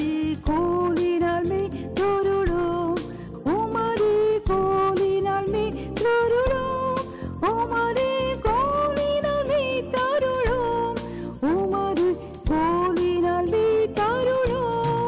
கோலினால் மே தொருளோம் உமது கோலினால் மே தொருளோம் உமது கோலினால் மே தருளோம் உமது கோலினால் மே தருளோம்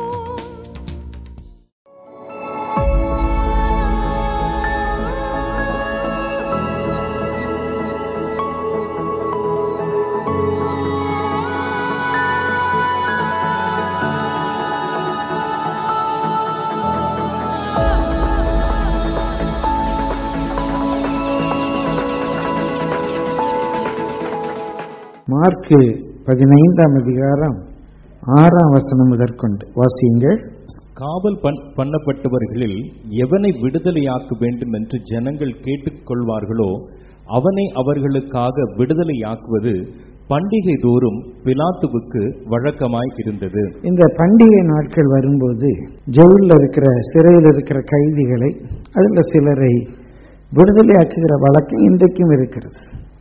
மார்க்கு பதினைந்தாம் அதிகாரம் ஆறாம் வசனம் முதற்கொண்டு வாசியுங்கள் காவல் பண்- பண்ணப்பட்டவர்களில் எவனை விடுதலையாக்க வேண்டும் என்று ஜனங்கள் கேட்டுக்கொள்வார்களோ அவனை அவர்களுக்காக விடுதலையாக்குவது பண்டிகை தோறும் பிலாத்துவுக்கு வழக்கமாய் இருந்தது இந்த பண்டிகை நாட்கள் வரும்போது ஜெயிலில் இருக்கிற சிறையில் இருக்கிற கைதிகளை அதில் சிலரை விடுதலையாக்குகிற வழக்கம் இன்றைக்கும் இருக்கிறது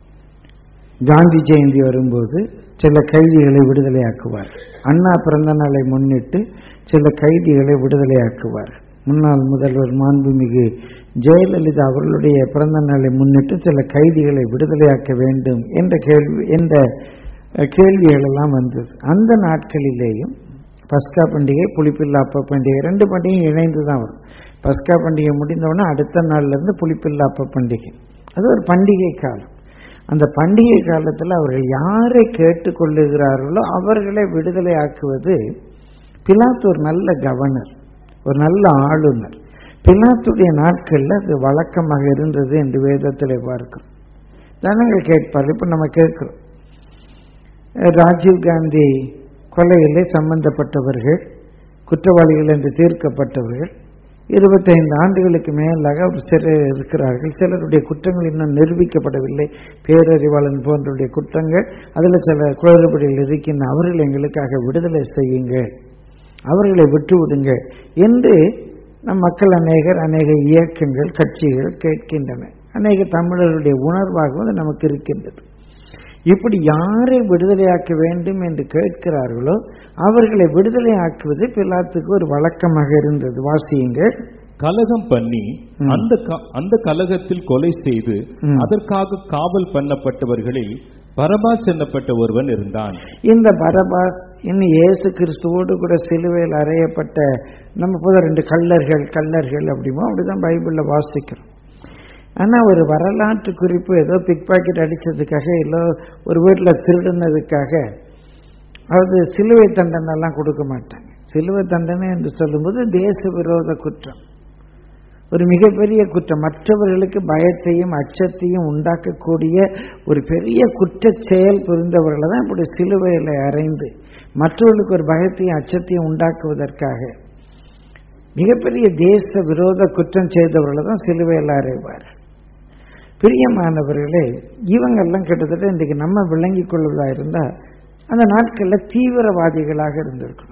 காந்தி ஜெயந்தி வரும்போது சில கைதிகளை விடுதலையாக்குவார் அண்ணா பிறந்த நாளை முன்னிட்டு சில கைதிகளை விடுதலையாக்குவார் முன்னாள் முதல்வர் மாண்புமிகு ஜெயலலிதா அவர்களுடைய பிறந்த நாளை முன்னிட்டு சில கைதிகளை விடுதலையாக்க வேண்டும் என்ற கேள்வி என்ற அஹ், கேள்விகள் எல்லாம் வந்தது அந்த நாட்களிலேயும் பஸ்கா பண்டிகை புளிப்பில்லா அப்ப பண்டிகை ரெண்டு பண்டிகையும் இணைந்து தான் வரும் பஸ்கா பண்டிகை முடிந்தவுடனே அடுத்த நாள்ல இருந்து புளிப்பில்லா அப்ப பண்டிகை அது ஒரு பண்டிகை காலம் அந்த பண்டிகை காலத்தில் அவர்கள் யாரை கேட்டுக்கொள்ளுகிறார்களோ அவர்களை விடுதலை ஆக்குவது பிலாத்து ஒரு நல்ல கவர்னர் ஒரு நல்ல ஆளுநர் பிலாத்துடைய நாட்களில் அது வழக்கமாக இருந்தது என்று வேதத்தில் பார்க்கிறோம் ஜனங்கள் கேட்பார்கள் இப்போ நம்ம கேட்கிறோம் ராஜீவ் காந்தி கொலையிலே சம்பந்தப்பட்டவர்கள் குற்றவாளிகள் என்று தீர்க்கப்பட்டவர்கள் இருபத்தைந்து ஆண்டுகளுக்கு மேலாக அவர் சிறையில் இருக்கிறார்கள் சிலருடைய குற்றங்கள் இன்னும் நிரூபிக்கப்படவில்லை பேரறிவாளன் போன்றவருடைய குற்றங்கள் அதில் சில குளறுபடிகள் இருக்கின்ற அவர்கள் எங்களுக்காக விடுதலை செய்யுங்கள் அவர்களை விட்டுவிடுங்க என்று நம் மக்கள் அநேகர் அநேக இயக்கங்கள் கட்சிகள் கேட்கின்றன அநேக தமிழர்களுடைய உணர்வாகவும் அது நமக்கு இருக்கின்றது இப்படி யாரை விடுதலையாக்க வேண்டும் என்று கேட்கிறார்களோ அவர்களை விடுதலையாக்குவது பிலாத்துக்கு ஒரு வழக்கமாக இருந்தது வாசியுங்கள் கலகம் பண்ணி ம். அந்த க- அந்த கலகத்தில் கொலை செய்து ம். அதற்காக காவல் பண்ணப்பட்டவர்களில் பரபாஸ் என்னப்பட்ட ஒருவன் இருந்தான் இந்த பரபாஸ் இன்னும் இயேசு கிறிஸ்துவோடு கூட சிலுவையில் அறையப்பட்ட நம்ம போத ரெண்டு கள்ளர்கள் கள்ளர்கள் அப்படிமோ அப்படிதான் பைபிள்ல வாசிக்கிறோம் ஆனா ஒரு வரலாற்று குறிப்பு ஏதோ பிக் பாக்கெட் அடிச்சதுக்காக இல்லை ஒரு வீட்டில் திருடுனதுக்காக அது சிலுவை தண்டனை எல்லாம் கொடுக்க மாட்டாங்க சிலுவை தண்டனை என்று சொல்லும்போது தேச விரோத குற்றம் ஒரு மிகப்பெரிய குற்றம் மற்றவர்களுக்கு பயத்தையும் அச்சத்தையும் உண்டாக்கக்கூடிய ஒரு பெரிய குற்றச் செயல் புரிந்தவர்களை தான் இப்படி சிலுவையில் அறைந்து மற்றவர்களுக்கு ஒரு பயத்தையும் அச்சத்தையும் உண்டாக்குவதற்காக மிகப்பெரிய தேச விரோத குற்றம் செய்தவர்களை தான் சிலுவையில் அறைவார் பிரியமானவர்களே இவங்கெல்லாம் கிட்டத்தட்ட இன்றைக்கு நம்ம விளங்கிக் கொள்வதா இருந்தால் அந்த நாட்களில் தீவிரவாதிகளாக இருந்திருக்கணும்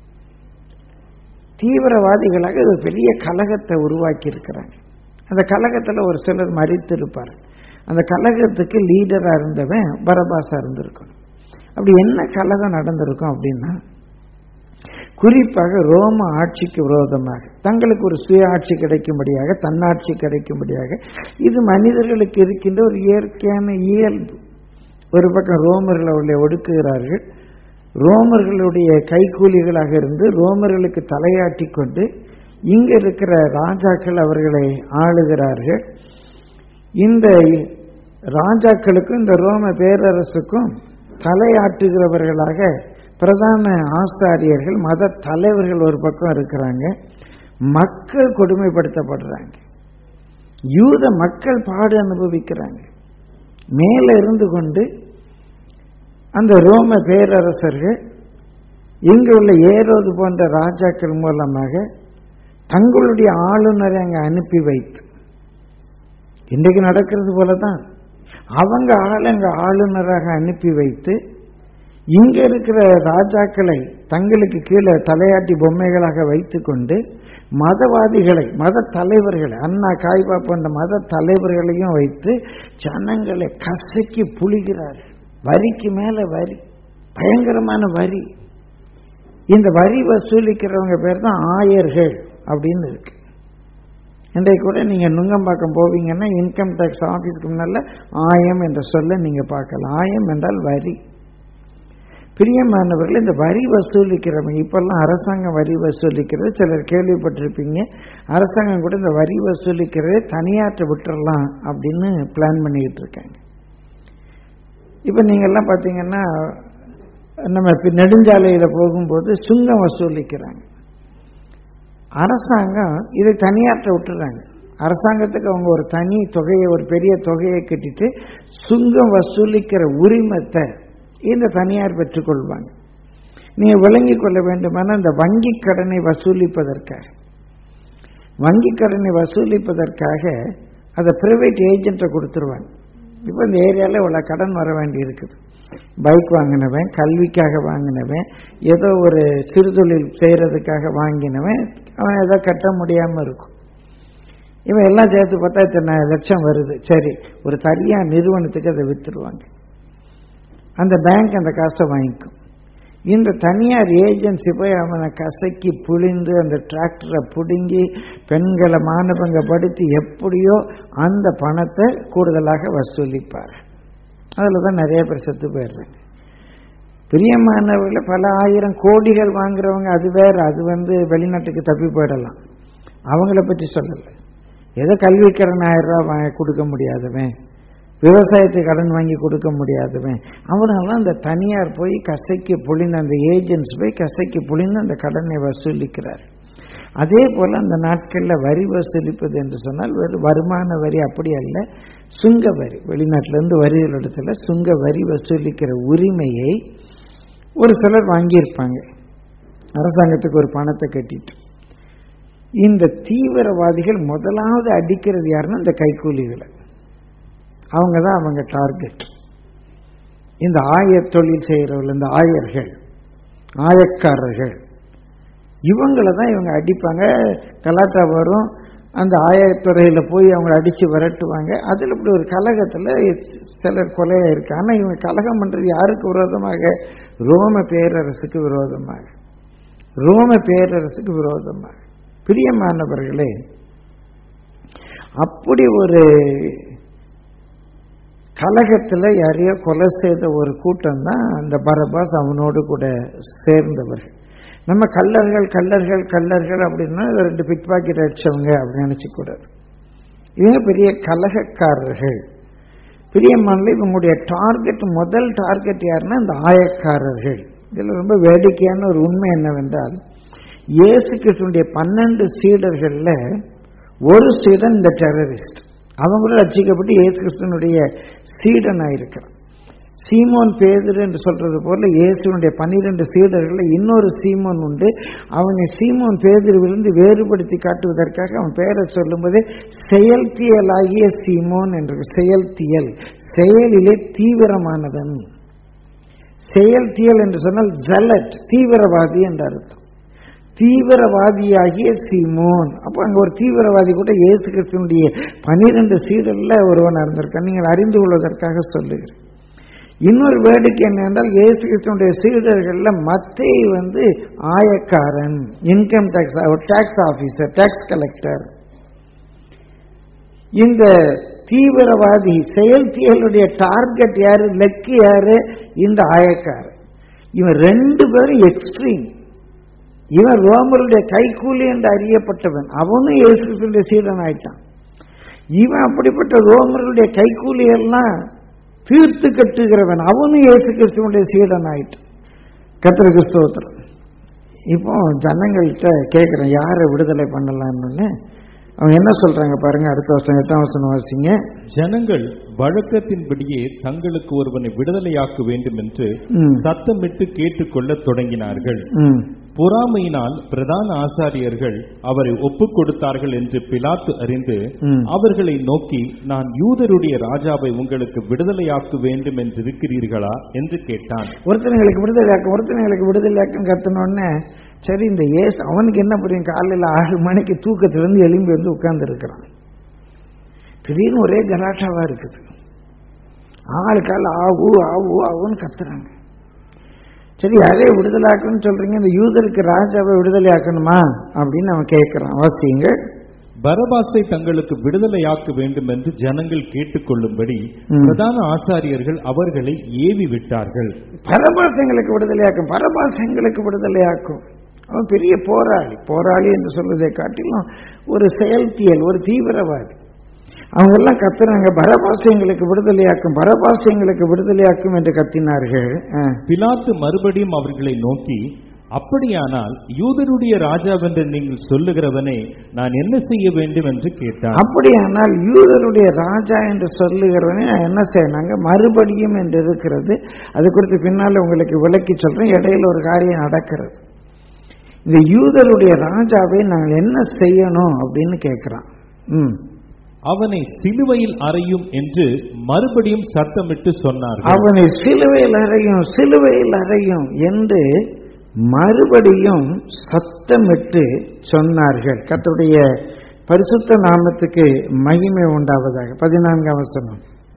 தீவிரவாதிகளாக இது ஒரு பெரிய கலகத்தை உருவாக்கி இருக்கிறாங்க அந்த கலகத்தில் ஒரு சிலர் மறித்திருப்பார் அந்த கலகத்துக்கு லீடராக இருந்தவன் பரபாசா இருந்திருக்கணும் அப்படி என்ன கலகம் நடந்திருக்கும் அப்படின்னா குறிப்பாக ரோம ஆட்சிக்கு விரோதமாக தங்களுக்கு ஒரு சுய ஆட்சி கிடைக்கும்படியாக தன்னாட்சி கிடைக்கும்படியாக இது மனிதர்களுக்கு இருக்கின்ற ஒரு இயற்கையான இயல்பு ஒரு பக்கம் ரோமர்கள் அவர்களை ஒடுக்குகிறார்கள் ரோமர்களுடைய கைக்கூலிகளாக இருந்து ரோமர்களுக்கு தலையாட்டி கொண்டு இங்க இருக்கிற ராஜாக்கள் அவர்களை ஆளுகிறார்கள் இந்த ராஜாக்களுக்கும் இந்த ரோம பேரரசுக்கும் தலையாட்டுகிறவர்களாக பிரதான ஆஸ்தாரியர்கள் மத தலைவர்கள் ஒரு பக்கம் இருக்கிறாங்க மக்கள் கொடுமைப்படுத்தப்படுறாங்க யூத மக்கள் பாடு அனுபவிக்கிறாங்க மேலே இருந்து கொண்டு அந்த ரோம பேரரசர்கள் இங்கு உள்ள ஏரோது போன்ற ராஜாக்கள் மூலமாக தங்களுடைய ஆளுநரை அங்கே அனுப்பி வைத்து இன்றைக்கு நடக்கிறது போல தான் அவங்க ஆள் அங்க ஆளுநராக அனுப்பி வைத்து இங்க இருக்கிற ராஜாக்களை தங்களுக்கு கீழே தலையாட்டி பொம்மைகளாக வைத்துக்கொண்டு மதவாதிகளை மத தலைவர்களை அண்ணா காய்பா போன்ற மத தலைவர்களையும் வைத்து ஜனங்களை கசக்கி புளிகிறார் வரிக்கு மேல வரி பயங்கரமான வரி இந்த வரி வசூலிக்கிறவங்க பேர் தான் ஆயர்கள் அப்படின்னு இருக்கு இன்றைக்கு கூட நீங்க நுங்கம்பாக்கம் போவீங்கன்னா இன்கம் டேக்ஸ் ஆபீஸ்க்கு முன்னால ஆயம் என்ற சொல்ல நீங்க பார்க்கலாம் ஆயம் என்றால் வரி பிரியமானவர்கள் இந்த வரி வசூலிக்கிறவங்க இப்பெல்லாம் அரசாங்கம் வரி வசூலிக்கிறது சிலர் கேள்விப்பட்டிருப்பீங்க அரசாங்கம் கூட இந்த வரி வசூலிக்கிறதே தனியாற்ற விட்டுறலாம் அப்படின்னு பிளான் பண்ணிக்கிட்டு இருக்காங்க இப்போ நீங்கள்லாம் பார்த்தீங்கன்னா நம்ம இப்ப நெடுஞ்சாலையில போகும்போது சுங்கம் வசூலிக்கிறாங்க அரசாங்கம் இதை தனியாற்ற விட்டுறாங்க அரசாங்கத்துக்கு அவங்க ஒரு தனி தொகையை ஒரு பெரிய தொகையை கட்டிட்டு சுங்கம் வசூலிக்கிற உரிமத்தை இந்த தனியார் பெற்றுக்கொள்வாங்க நீங்க விளங்கிக் கொள்ள வேண்டுமானால் இந்த வங்கி கடனை வசூலிப்பதற்காக வங்கி கடனை வசூலிப்பதற்காக அதை பிரைவேட் ஏஜென்ட்டை கொடுத்துருவாங்க இப்போ இந்த ஏரியாவில் இவ்வளோ கடன் வர வேண்டி இருக்குது பைக் வாங்கினவன் கல்விக்காக வாங்கினவன் ஏதோ ஒரு சிறுதொழில் செய்கிறதுக்காக வாங்கினவன் அவன் ஏதோ கட்ட முடியாமல் இருக்கும் இவன் எல்லாம் சேர்த்து பார்த்தா இத்தனை லட்சம் வருது சரி ஒரு தனியார் நிறுவனத்துக்கு அதை விற்றுருவாங்க அந்த பேங்க் அந்த காசை வாங்கிக்கும் இந்த தனியார் ஏஜென்சி போய் அவனை கசக்கி புழிந்து அந்த டிராக்டரை பிடுங்கி பெண்களை மானபங்கப்படுத்தி எப்படியோ அந்த பணத்தை கூடுதலாக வசூலிப்பார் அதில் தான் நிறைய பேர் செத்து போயிடுறாங்க பிரியமானவர்கள் பல ஆயிரம் கோடிகள் வாங்குறவங்க அது வேற அது வந்து வெளிநாட்டுக்கு தப்பி போயிடலாம் அவங்கள பற்றி சொல்லலை ஏதோ கல்விக்கடன் ஆயிரம் ரூபாய் வாங்க கொடுக்க முடியாதவன் விவசாயத்துக்கு கடன் வாங்கி கொடுக்க முடியாதவன் அவனெல்லாம் அந்த தனியார் போய் கசைக்கு பொழிந்து அந்த ஏஜென்ட்ஸ் போய் கசைக்கு பொழிந்து அந்த கடனை வசூலிக்கிறார் அதே போல அந்த நாட்களில் வரி வசூலிப்பது என்று சொன்னால் வெறும் வருமான வரி அப்படி அல்ல சுங்க வரி வெளிநாட்டிலேருந்து வரிகள் இடத்துல சுங்க வரி வசூலிக்கிற உரிமையை ஒரு சிலர் வாங்கியிருப்பாங்க அரசாங்கத்துக்கு ஒரு பணத்தை கட்டிட்டு இந்த தீவிரவாதிகள் முதலாவது அடிக்கிறது யாருன்னா இந்த கைக்கூலிகளை அவங்க தான் அவங்க டார்கெட் இந்த ஆயர் தொழில் செய்கிறவர்கள் இந்த ஆயர்கள் ஆயக்காரர்கள் இவங்களை தான் இவங்க அடிப்பாங்க கலாட்டா வரும் அந்த ஆயத்துறையில் போய் அவங்கள அடித்து விரட்டுவாங்க அதில் இப்படி ஒரு கலகத்தில் சிலர் கொலையாக இருக்கு ஆனால் இவங்க கலகம் பண்ணுறது யாருக்கு விரோதமாக ரோம பேரரசுக்கு விரோதமாக ரோம பேரரசுக்கு விரோதமாக பிரியமானவர்களே அப்படி ஒரு கலகத்தில் யாரையோ கொலை செய்த ஒரு கூட்டம் தான் அந்த பரபாஸ் அவனோடு கூட சேர்ந்தவர்கள் நம்ம கல்லர்கள் கல்லர்கள் கல்லர்கள் அப்படின்னா ரெண்டு பிக் பாக்கெட் அடிச்சவங்க அப்படின்னு நினச்சிக்கூடாது இவங்க பெரிய கலகக்காரர்கள் பிரியமானில் இவங்களுடைய டார்கெட் முதல் டார்கெட் யாருன்னா இந்த ஆயக்காரர்கள் இதில் ரொம்ப வேடிக்கையான ஒரு உண்மை என்னவென்றால் இயேசு கிறிஸ்துடைய பன்னெண்டு சீடர்களில் ஒரு சீடன் இந்த டெரரிஸ்ட் அவங்களும் ரட்சிக்கப்பட்டு இயேசு கிறிஸ்துவனுடைய சீடனாக இருக்கிறான் சீமோன் பேதர் என்று சொல்றது போல இயேசுனுடைய பன்னிரண்டு சீடர்கள் இன்னொரு சீமோன் உண்டு அவனை சீமோன் பேதர்விலிருந்து வேறுபடுத்தி காட்டுவதற்காக அவன் பெயரை சொல்லும்போதே செயல்தியலாகிய சீமோன் என்று செயல்தியல் செயலிலே தீவிரமானவன் செயல்தியல் என்று சொன்னால் ஜலட் தீவிரவாதி என்ற அர்த்தம் தீவிரவாதியாகிய சீமோன் அப்போ அங்கே ஒரு தீவிரவாதி கூட இயேசு கிறிஸ்துவனுடைய பனிரெண்டு சீடல்ல ஒருவன் இருந்திருக்கான் நீங்கள் அறிந்து கொள்வதற்காக சொல்லுகிறேன் இன்னொரு வேடிக்கை என்னென்றால் இயேசு கிறிஸ்துவனுடைய சீடர்கள்ல மத்தை வந்து ஆயக்காரன் income tax tax officer tax collector இந்த தீவிரவாதி செயல்தியலுடைய டார்கெட் யாரு லெக்கு யாரு இந்த ஆயக்காரன் இவன் ரெண்டு பேரும் எக்ஸ்ட்ரீம் இவன் ரோமருடைய கைக்கூலி என்று அறியப்பட்டவன் அவனும் இயேசு கிறிஸ்துடைய சீடன் ஆயிட்டான் இவன் அப்படிப்பட்ட ரோமருடைய கைக்கூலி எல்லாம் தீர்த்து கட்டுகிறவன் அவனும் இயேசு கிறிஸ்துவனுடைய சீடன் ஆயிட்டான் கத்திர கிறிஸ்தவத்தில் இப்போ ஜனங்கள்கிட்ட கேட்குறேன் யாரை விடுதலை பண்ணலான்னு அவங்க என்ன சொல்றாங்க பாருங்க அடுத்த வருஷம் எட்டாம் வருஷம் வாசிங்க ஜனங்கள் வழக்கத்தின்படியே தங்களுக்கு ஒருவனை விடுதலையாக்க வேண்டும் என்று ம். சத்தமிட்டு கேட்டுக்கொள்ளத் தொடங்கினார்கள் ம் பொறாமையினால் பிரதான ஆசாரியர்கள் அவரை ஒப்புக் கொடுத்தார்கள் என்று பிலாத்து அறிந்து ம். அவர்களை நோக்கி நான் யூதருடைய ராஜாவை உங்களுக்கு விடுதலையாக்க வேண்டும் என்று இருக்கிறீர்களா என்று கேட்டான் ஒருத்தனைகளுக்கு விடுதலையாக்கம் ஒருத்தனைகளுக்கு விடுதலையாக்கம் கத்தனோடனே சரி இந்த ஏசு அவனுக்கு என்ன புரியும் காலையில் ஆறு மணிக்கு தூக்கத்திலிருந்து எலும்பி வந்து உட்கார்ந்து இருக்கிறான் திடீர்னு ஒரே கலாட்டாவா இருக்குது ஆளுக்கால் ஆவு ஆவு ஆவுன்னு கத்துறாங்க சரி யாரே விடுதலாக்கணும்னு சொல்றீங்க இந்த யூதருக்கு ராஜாவை விடுதலை ஆக்கணுமா அப்படின்னு அவன் கேட்கிறான் வாசிங்க பரபாசை தங்களுக்கு விடுதலையாக்க வேண்டும் என்று ஜனங்கள் கேட்டுக்கொள்ளும்படி ம். பிரதான ஆசாரியர்கள் அவர்களை ஏவி விட்டார்கள் பரபாசங்களுக்கு விடுதலையாக்கும் பரபாசங்களுக்கு விடுதலையாக்கும் அவன் பெரிய போராளி போராளி என்று சொல்வதை காட்டிலும் ஒரு செயல்தியல் ஒரு தீவிரவாதி அவங்க எல்லாம் கத்துறாங்க பரபாசங்களுக்கு விடுதலையாக்கும் பரபாசங்களுக்கு விடுதலையாக்கும் என்று கத்தினார்கள் ஆ. பிலாத்து மறுபடியும் அவர்களை நோக்கி அப்படியானால் யூதருடைய ராஜாவென்று நீங்கள் சொல்லுகிறவனே நான் என்ன செய்ய வேண்டும் என்று கேட்டார் அப்படியானால் யூதருடைய ராஜா என்று சொல்லுகிறவனே நான் என்ன செய்யணாங்க மறுபடியும் என்று இருக்கிறது அது குறித்து பின்னால உங்களுக்கு விளக்கி சொல்றேன் இடையில ஒரு காரியம் நடக்கிறது இந்த யூதருடைய ராஜாவை நாங்கள் என்ன செய்யணும் அப்படின்னு கேட்கிறான் ம் அவனை சிலுவையில் அறையும் என்று மறுபடியும் சத்தமிட்டு சொன்னார்கள் அவனை சிலுவையில் அறையும் சிலுவையில் அறையும் என்று மறுபடியும் சத்தமிட்டு சொன்னார்கள் கர்த்தருடைய பரிசுத்த நாமத்துக்கு மகிமை உண்டாவதாக பதினான்காம் வசனம்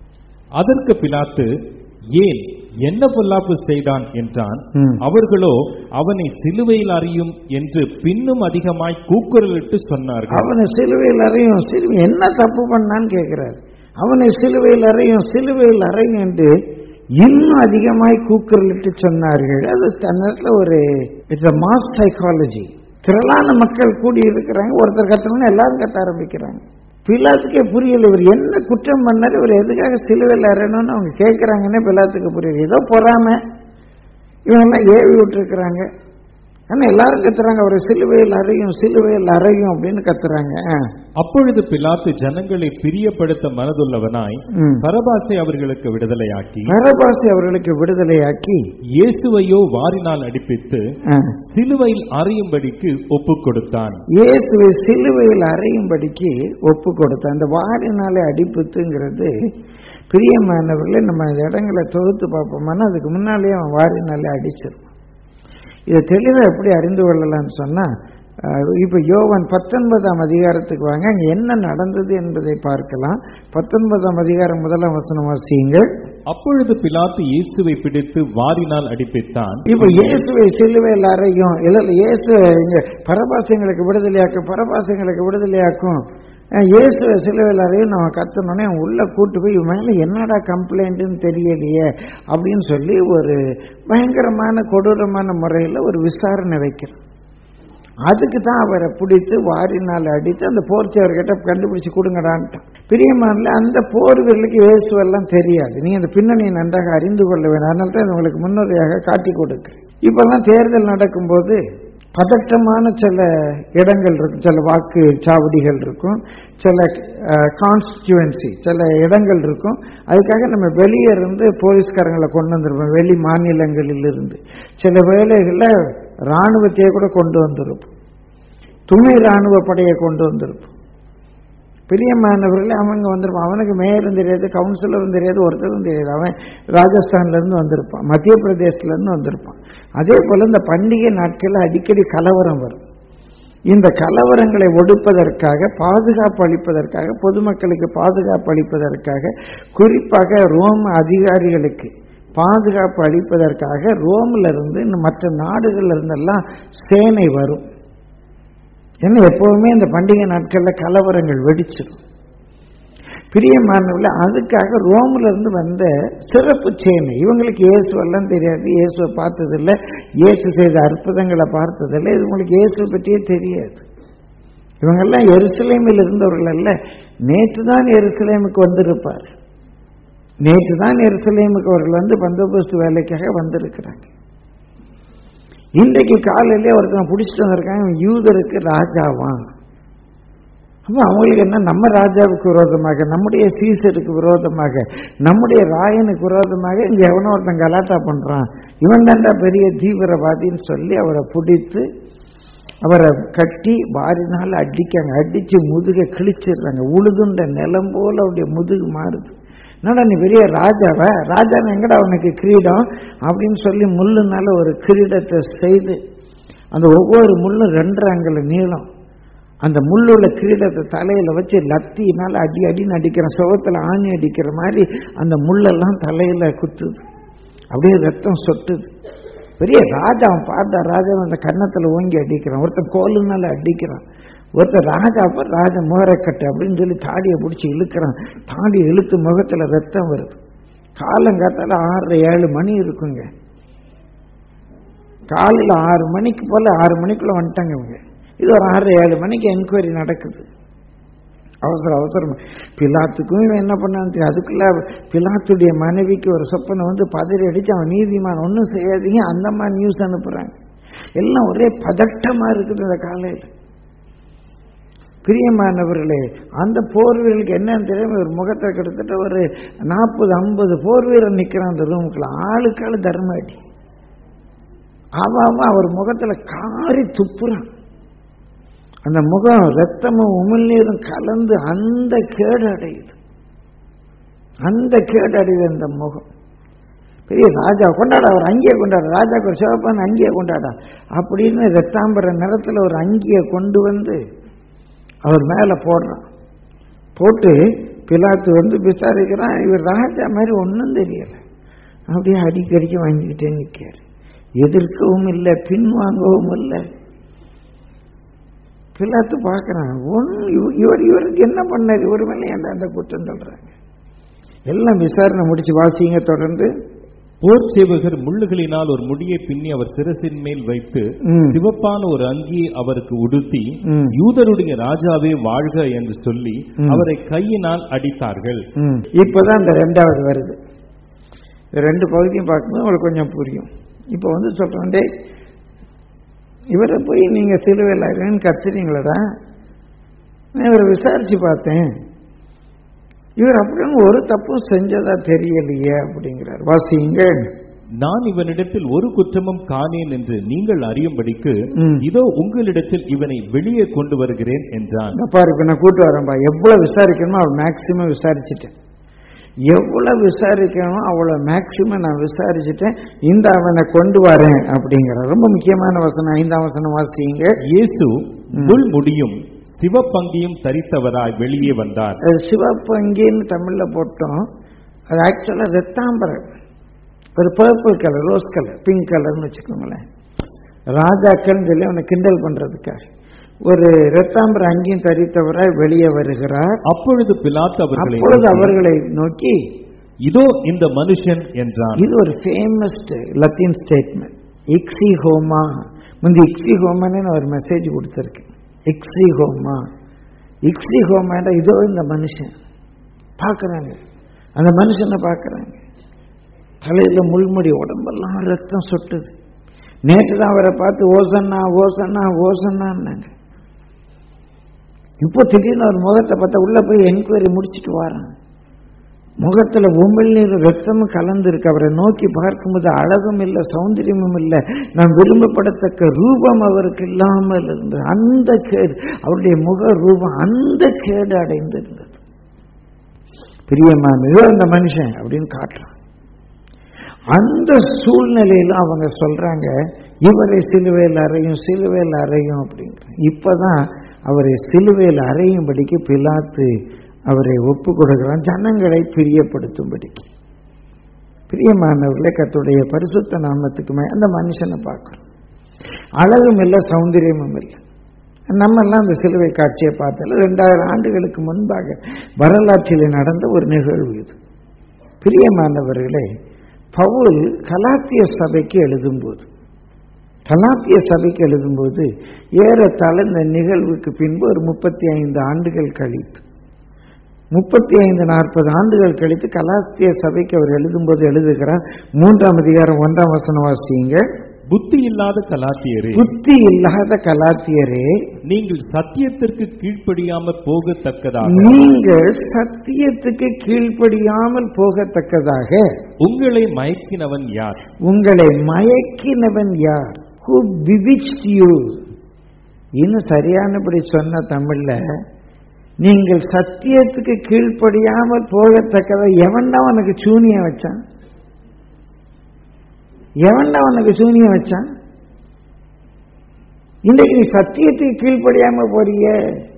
அதற்கு பிலாத்து ஏன் என்ன பொல்லாப்பு செய்தான் என்றான் ம். அவர்களோ அவனை சிலுவையில் அறியும் என்று பின்னும் அதிகமாய் கூக்குரலிட்டு சொன்னார்கள் அவனை சிலுவையில் அறையும் சிலுவை என்ன தப்பு பண்ணான்னு கேட்கிறார் அவனை சிலுவையில் அறையும் சிலுவையில் அறையும் என்று இன்னும் அதிகமாய் கூக்குரலிட்டு சொன்னார்கள் அது தன்னத்துல ஒரு இட்ஸ் அ மாஸ் சைக்காலஜி திரளான மக்கள் கூடி இருக்கிறாங்க ஒருத்தர் கத்தணும்னு எல்லாரும் கத்த ஆரம்பிக்கிறாங்க பிலாத்துக்கே புரியல இவர் என்ன குற்றம் பண்ணாரு இவர் எதுக்காக சிலுவையில் அறையணும்னு அவங்க கேட்கறாங்கன்னே பிலாத்துக்கு புரியல ஏதோ பொறாம இவங்கெல்லாம் ஏவி விட்டுருக்குறாங்க ஆனா எல்லாரும் கத்துறாங்க அவரை சிலுவையில் அறையும் சிலுவையில் அறையும் அப்படின்னு கத்துறாங்க ஆ. அப்பொழுது பிலாத்து ஜனங்களை பிரியப்படுத்த மனதுள்ளவனாய் ம். பரபாசை அவர்களுக்கு விடுதலையாக்கி பரபாசி அவர்களுக்கு விடுதலையாக்கி இயேசுவையோ வாரினால் அடிப்பித்து ஆ, சிலுவையில் அறையும்படிக்கு ஒப்புக் கொடுத்தான் இயேசுவை சிலுவையில் அறையும்படிக்கு ஒப்பு கொடுத்த அந்த வாரினாலே அடிப்புத்துங்கிறது பிரியமானவர்களே நம்ம இந்த இடங்களை தொகுத்து பார்ப்போம்னா அதுக்கு முன்னாலேயே அவன் வாரினாலே அடிச்சிருப்பான் இதை தெளிவாக எப்படி அறிந்து கொள்ளலாம்னு சொன்னா அஹ், இப்ப யோவான் பத்தொன்பதாம் அதிகாரத்துக்கு வாங்க அங்க என்ன நடந்தது என்பதை பார்க்கலாம் பத்தொன்பதாம் அதிகாரம் முதலாம் வசனம் வாசியுங்கள் அப்பொழுது பிலாத்து இயேசுவை பிடித்து வாரினால் அடிப்பித்தான் இப்ப இயேசுவை சிலுவையில் அறையும் இல்ல இல்ல இயேசு இங்க பரபாசங்களுக்கு விடுதலையாக்கும் பரபாசங்களுக்கு விடுதலையாக்கும் அஹ் இயேசுவை சிலுவையில் அறையும் நம்ம கத்தனோடனே அவன் உள்ள கூட்டு போய் இவன் மேல என்னடா கம்ப்ளைண்ட்னு தெரியலையே அப்படின்னு சொல்லி ஒரு பயங்கரமான கொடூரமான முறையில் ஒரு விசாரணை வைக்கிறான் அதுக்கு தான் அவரை பிடித்து வாரினால் அடித்து அந்த போர்ச்சவர்கிட்ட கண்டுபிடிச்சு கொடுங்கடான்ட்டான் பிரியமானில் அந்த போர் வீரர்களுக்கு இயேசுவெல்லாம் தெரியாது நீ அந்த பின்னணியை நன்றாக அறிந்து கொள்ள வேண்டும் அதனால தான் இது உங்களுக்கு முன்னுரையாக காட்டி கொடுக்குறேன் இப்பெல்லாம் தேர்தல் நடக்கும்போது பதட்டமான சில இடங்கள் இருக்கும் சில வாக்கு சாவடிகள் இருக்கும் சில கான்ஸ்டியூவன்சி சில இடங்கள் இருக்கும் அதுக்காக நம்ம வெளியே இருந்து போலீஸ்காரங்களை கொண்டு வந்திருப்போம் வெளி மாநிலங்களில் இருந்து சில வேளைகளில் இராணுவத்தையே கூட கொண்டு வந்திருப்போம் துணை இராணுவ படையை கொண்டு வந்திருப்போம் பிரியமானவர்களே அவங்க வந்திருப்பான் அவனுக்கு மேயரும் தெரியாது கவுன்சிலரும் தெரியாது ஒருத்தரும் தெரியாது அவன் ராஜஸ்தான்ல இருந்து வந்திருப்பான் மத்திய பிரதேசத்துல இருந்து வந்திருப்பான் அதே போல இந்த பண்டிகை நாட்களில் அடிக்கடி கலவரம் வரும் இந்த கலவரங்களை ஒடுப்பதற்காக பாதுகாப்பு அளிப்பதற்காக பொதுமக்களுக்கு பாதுகாப்பு அளிப்பதற்காக குறிப்பாக ரோம அதிகாரிகளுக்கு பாதுகாப்பு அளிப்பதற்காக ரோம்ல இருந்து இன்னும் மற்ற நாடுகள்ல இருந்தெல்லாம் சேனை வரும் ஏன்னா எப்பவுமே இந்த பண்டிகை நாட்கள்ல கலவரங்கள் வெடிச்சிடும் பிரியமானவர்கள அதுக்காக ரோம்ல இருந்து வந்த சிறப்பு சேனை இவங்களுக்கு இயேசுவெல்லாம் தெரியாது இயேசுவை பார்த்ததில்ல இயேசு செய்த அற்புதங்களை பார்த்ததில்ல இது உங்களுக்கு இயேசுவை பற்றியே தெரியாது இவங்கெல்லாம் எருசலேமில் இருந்தவர்கள் அல்ல நேற்று தான் எருசலேமுக்கு வந்திருப்பார் நேற்று தான் எருசலேமுக்கு அவர்கள் வந்து பந்தோபஸ்து வேலைக்காக வந்திருக்கிறாங்க இன்றைக்கு காலையிலே ஒருத்தன் பிடிச்சிட்டு வந்திருக்காங்க இவன் யூதருக்கு ராஜாவான் அப்போ அவங்களுக்கு என்ன நம்ம ராஜாவுக்கு விரோதமாக நம்முடைய சீசருக்கு விரோதமாக நம்முடைய ராயனுக்கு விரோதமாக இங்க எவனோ ஒருத்தன் கலாட்டா பண்றான் இவன் தாண்டா பெரிய தீவிரவாதின்னு சொல்லி அவரை பிடித்து அவரை கட்டி வாரினால் அடிக்காங்க அடிச்சு முதுகை கிழிச்சிடுறாங்க உழுதுண்ட நிலம் போல அவருடைய முதுகு மாறுது என்னடா நீ பெரிய ராஜாவ ராஜா எங்கடா உனக்கு கிரீடம் அப்படின்னு சொல்லி முள்ளுனால ஒரு கிரீடத்தை செய்து அந்த ஒவ்வொரு முள்ளும் ரெண்டரை அங்கல நீளம் அந்த முள்ளுள்ள கிரீடத்தை தலையில வச்சு லத்தினால அடி அடின்னு அடிக்கிற சுகத்துல ஆணி அடிக்கிற மாதிரி அந்த முள்ளெல்லாம் தலையில குத்துது அப்படியே ரத்தம் சொட்டுது பெரிய ராஜா அவன் பார்த்தா ராஜா அந்த கன்னத்துல ஓங்கி அடிக்கிறான் ஒருத்தன் கோலுனால அடிக்கிறான் ஒருத்தர் ராஜா அப்ப ராஜா முகரக்கட்டு அப்படின்னு சொல்லி தாடியை பிடிச்சி இழுக்கிறான் தாடியை இழுத்து முகத்துல ரத்தம் வருது காலங்காத்தால ஆறரை ஏழு மணி இருக்குங்க காலையில் ஆறு மணிக்கு போல ஆறு மணிக்குள்ள வந்துட்டாங்க இவங்க இது ஒரு ஆறு ஏழு மணிக்கு என்கொயரி நடக்குது அவசர அவசரம் பிலாத்துக்கும் இவன் என்ன பண்ணான்னு தெரியும் அதுக்குள்ள பிலாத்துடைய மனைவிக்கு ஒரு சொப்பனை வந்து பதறி அடிச்சு அவன் நீதிமான் ஒன்றும் செய்யாதீங்க அந்த மாதிரி நியூஸ் அனுப்புறாங்க எல்லாம் ஒரே பதட்டமா இருக்குது இந்த காலையில் பிரியமானவர்களே அந்த போர் வீரர்களுக்கு என்னன்னு தெரியாம ஒரு முகத்தை கிட்டத்தட்ட ஒரு நாற்பது ஐம்பது போர் வீரர் நிக்கிறான் அந்த ரூமுக்குள்ள ஆளுக்கு ஆளு தர்மாடி அவன் அவன் அவர் முகத்துல காரி துப்புறான் அந்த முகம் ரத்தமும் உமிழ்நீரும் கலந்து அந்த கேடு அடையுது அந்த கேடு அடையுது அந்த முகம் பெரிய ராஜா கொண்டாடா ஒரு அங்கியை கொண்டாட ராஜாக்கு ஒரு சிவப்பான அங்கியை கொண்டாடா அப்படின்னு ரத்தாம்பர நிறத்துல ஒரு அங்கியை கொண்டு வந்து அவர் மேல போடுறான் போட்டு பிலாத்து வந்து விசாரிக்கிறான் இவர் ராஜா மாதிரி ஒன்றும் தெரியல அப்படியே அடிக்கடிக்கு வாங்கிக்கிட்டே நிற்காரு எதிர்க்கவும் இல்லை பின்வாங்கவும் இல்லை பிலாத்து பார்க்குறான் ஒன்று இவர் இவருக்கு என்ன பண்ணார் இவர் மேலே ஏன்டா அந்த குற்றம் சொல்றாங்க எல்லாம் விசாரணை முடிச்சு வாசிங்க தொடர்ந்து போர் சேவகர் முள்ளுகளினால் ஒரு முடியை பின்னி அவர் சிரசின் மேல் வைத்து ம். சிவப்பான ஒரு அங்கியை அவருக்கு உடுத்தி ம். யூதருடைய ராஜாவே வாழ்க என்று சொல்லி ம். அவரை கையினால் அடித்தார்கள் ம். இப்பதான் இந்த ரெண்டாவது வருது இந்த ரெண்டு பகுதியும் பார்க்கும்போது உங்களுக்கு கொஞ்சம் புரியும் இப்போ வந்து சொல்றேன் டேய் இவரை போய் நீங்க சிலுவையில் அறைன்னு கத்துறீங்களடா நான் இவரை விசாரிச்சு பார்த்தேன் இவர் அப்படின்னு ஒரு தப்பும் செஞ்சதா தெரியலையே அப்படிங்கிறார் வாசிங்க நான் இவனிடத்தில் ஒரு குற்றமும் காணேன் என்று நீங்கள் அறியும்படிக்கு ம். இதோ உங்களிடத்தில் இவனை வெளியே கொண்டு வருகிறேன் என்றான் இந்த பாரு இப்ப நான் கூட்டு வரேன்பா எவ்வளவு விசாரிக்கணுமோ அவள் மேக்சிமம் விசாரிச்சுட்டேன் எவ்வளவு விசாரிக்கணுமோ அவ்வளவு மேக்சிமம் நான் விசாரிச்சுட்டேன் இந்த அவனை கொண்டு வரேன் அப்படிங்கிற ரொம்ப முக்கியமான வசனம் ஐந்தாம் வசனம் வாசிங்க இயேசு ம். முள் முடியும் சிவப்பங்கியும் தரித்தவராய் வெளியே வந்தார் அது சிவப்பங்கின்னு தமிழ்ல போட்டோம் அது ஆக்சுவலா ரத்தாம்பரம் ஒரு purple colour rose colour pink கலர்னு வச்சுக்கோங்களேன் ராஜாக்கள் சொல்லி அவனை கிண்டல் பண்றதுக்காக ஒரு ரத்தாம்பர அங்கியும் தரித்தவராய் வெளியே வருகிறார் அப்பொழுது பிலாத்து அவர்களை அப்பொழுது நோக்கி, அவர்களை நோக்கி இதோ இந்த மனுஷன் என்றான் இது ஒரு ஃபேமஸ் லத்தீன் ஸ்டேட்மெண்ட் இக்ஸி ஹோமா முந்தி இக்ஸி ஹோமான்னு ஒரு மெசேஜ் கொடுத்துருக்கு இக்ஸி ஹோமா இக்ஸி ஹோமாண்டா இதோ இந்த மனுஷன் பார்க்கறாங்க அந்த மனுஷனை பார்க்கறாங்க தலையில முள்முடி உடம்பெல்லாம் ரத்தம் சொட்டுது நேற்று தான் அவரை பார்த்து ஓசன்னா ஓசன்னா ஓசன்னான்னாங்க இப்போ திடீர்னு ஒரு முகத்தை பார்த்தா உள்ள போய் என்கொயரி முடிச்சிட்டு வரான் முகத்துல உமிழ்நீர் ரத்தமும் கலந்து இருக்கு அவரை நோக்கி பார்க்கும்போது அழகும் இல்லை சௌந்தரியமும் இல்லை நாம் விரும்பப்படத்தக்க ரூபம் அவருக்கு இல்லாமல் இருந்தது அந்த கேடு அவருடைய முக ரூபம் அந்த கேடு அடைந்திருந்தது பிரியமானதோ அந்த மனுஷன் அப்படின்னு காட்டுறான் அந்த சூழ்நிலையில அவங்க சொல்றாங்க இவரை சிலுவையில் அறையும் சிலுவையில் அறையும் அப்படிங்கிறாங்க இப்பதான் அவரை சிலுவையில் அறையும்படிக்கு பிலாத்து அவரை ஒப்பு கொடுக்கிறான் ஜனங்களை பிரியப்படுத்தும்படிக்கு பிரியமானவர்களே கத்துடைய பரிசுத்த நாமத்துக்குமே அந்த மனுஷனை பார்க்கிறோம் அழகும் இல்லை சௌந்தரியமும் இல்லை நம்ம எல்லாம் அந்த சிலுவை காட்சியை பார்த்தால ரெண்டாயிரம் ஆண்டுகளுக்கு முன்பாக வரலாற்றில் நடந்த ஒரு நிகழ்வு இது பிரியமானவர்களே பவுல் கலாத்திய சபைக்கு எழுதும்போது கலாத்திய சபைக்கு எழுதும்போது ஏறத்தாழ இந்த நிகழ்வுக்கு பின்பு ஒரு முப்பத்தி ஐந்து ஆண்டுகள் கழித்து முப்பத்தி ஐந்து நாற்பது ஆண்டுகள் கழித்து கலாத்திய சபைக்கு அவர் எழுதும்போது எழுதுகிறார் மூன்றாம் அதிகாரம் ஒன்றாம் வசனம் வாசிங்க புத்தி இல்லாத கலாத்தியரே புத்தி இல்லாத கலாத்தியரே நீங்கள் சத்தியத்திற்கு கீழ்ப்படியாமற் போகத்தக்கதாக நீங்கள் சத்தியத்துக்கு கீழ்ப்படியாமல் போகத்தக்கதாக உங்களை மயக்கினவன் யார் உங்களை மயக்கினவன் யார் ஹூ பிவிச்ட் யூ இன்னும் சரியானபடி சொன்ன தமிழ்ல நீங்கள் சத்தியத்துக்கு கீழ்ப்படியாமல் போகத்தக்கத எவன்டா உனக்கு சூனியம் வச்சான் எவன்டா உனக்கு சூனியம் வச்சான் இன்றைக்கு நீ சத்தியத்துக்கு கீழ்ப்படியாம போறிய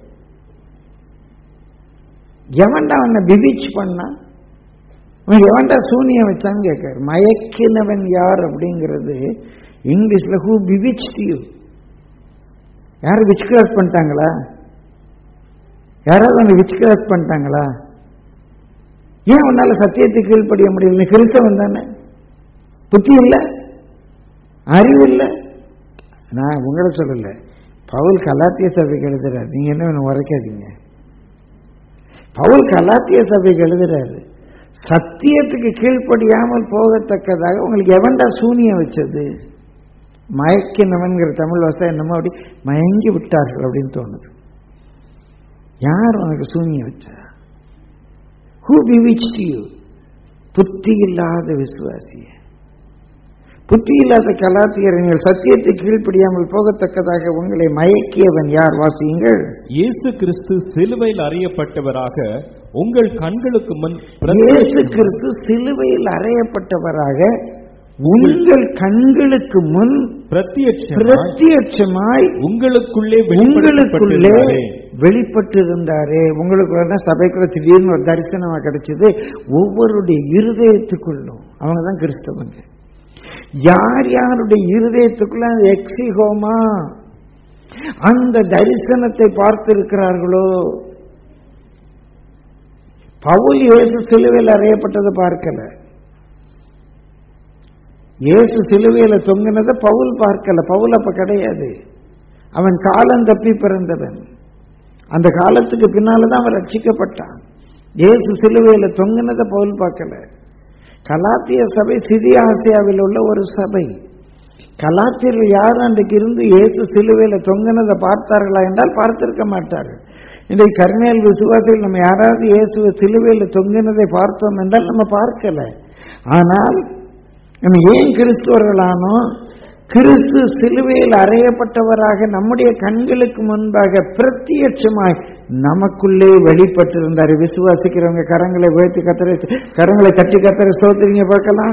எவன்டா உன்னை பிவிச் பண்ணா அவன் எவன்டா சூனியம் வச்சான்னு கேட்காரு மயக்கினவன் யார் அப்படிங்கிறது இங்கிலீஷ்ல ஹூ பிவிச்ட் யூ யாரும் விச் கிராஃப்ட் பண்ணிட்டாங்களா யாராவது அவங்க விச் கிராஃப்ட் பண்ணிட்டாங்களா ஏன் உன்னால சத்தியத்தை கீழ்ப்படிய முடியல நீ கிறிஸ்தவன் தானே புத்தி இல்லை அறிவு இல்லை நான் உங்களை சொல்லல பவுல் கலாத்திய சபைக்கு எழுதுறாரு நீங்க என்ன வேணும் உரைக்காதீங்க பவுல் கலாத்திய சபைக்கு எழுதுறாரு சத்தியத்துக்கு கீழ்ப்படியாமல் போகத்தக்கதாக உங்களுக்கு எவன்டா சூனியம் வச்சது மயக்கினவன்கிற தமிழ் வசம் என்னமோ அப்படி மயங்கி விட்டார்கள் அப்படின்னு தோணுது யார் உனக்கு சூனியம் வச்சா ஹூ பிவிச்ட் யூ புத்தி இல்லாத விசுவாசிய புத்தி இல்லாத கலாத்தியர் நீங்கள் சத்தியத்தை கீழ்ப்படியாமல் போகத்தக்கதாக உங்களை மயக்கியவன் யார் வாசியுங்கள் இயேசு கிறிஸ்து சிலுவையில் அறியப்பட்டவராக உங்கள் கண்களுக்கு முன் இயேசு கிறிஸ்து சிலுவையில் அறையப்பட்டவராக உங்கள் கண்களுக்கு முன் பிரத்யட்சமாய் பிரத்யட்சமாய் உங்களுக்குள்ளே உங்களுக்குள்ளே வெளிப்படுத்தப்பட்டிருந்தாரே. வெளிப்பட்டு இருந்தாரே உங்களுக்குள்ள சபைக்குள்ள திடீர்னு ஒரு தரிசனமா கிடைச்சது ஒவ்வொருடைய இருதயத்துக்குள்ளும் அவங்க தான் கிறிஸ்தவங்க யார் யாருடைய இருதயத்துக்குள்ள அந்த எக்ஸிகோமா அந்த தரிசனத்தை பார்த்திருக்கிறார்களோ பவுல் இயேசு சிலுவையில் அறையப்பட்டதை பார்க்கல இயேசு சிலுவையில தொங்கினதை பவுல் பார்க்கல பவுல் அப்ப கிடையாது அவன் காலம் தப்பி பிறந்தவன் அந்த காலத்துக்கு பின்னாலதான் அவன் ரட்சிக்கப்பட்டான் இயேசு சிலுவையில தொங்கினதை பவுல் பார்க்கல கலாத்திய சபை சிறிய ஆசியாவில் உள்ள ஒரு சபை கலாத்தியர்கள் யாரும் அன்றைக்கு இருந்து இயேசு சிலுவையில தொங்கினதை பார்த்தார்களா என்றால் பார்த்திருக்க மாட்டார்கள் இன்றைக்கு கருணையல் விசுவாசிகள் நம்ம யாராவது இயேசுவை சிலுவையில தொங்கினதை பார்த்தோம் என்றால் நம்ம பார்க்கல ஆனால் நம்ம ஏன் கிறிஸ்துவர்களானோ கிறிஸ்து சிலுவையில் அறையப்பட்டவராக நம்முடைய கண்களுக்கு முன்பாக பிரத்யட்சமாய் நமக்குள்ளே வெளிப்பட்டிருந்தார் விசுவாசிக்கிறவங்க கரங்களை உயர்த்தி கத்தரை கரங்களை தட்டி கத்தரை சோத்துறீங்க பார்க்கலாம்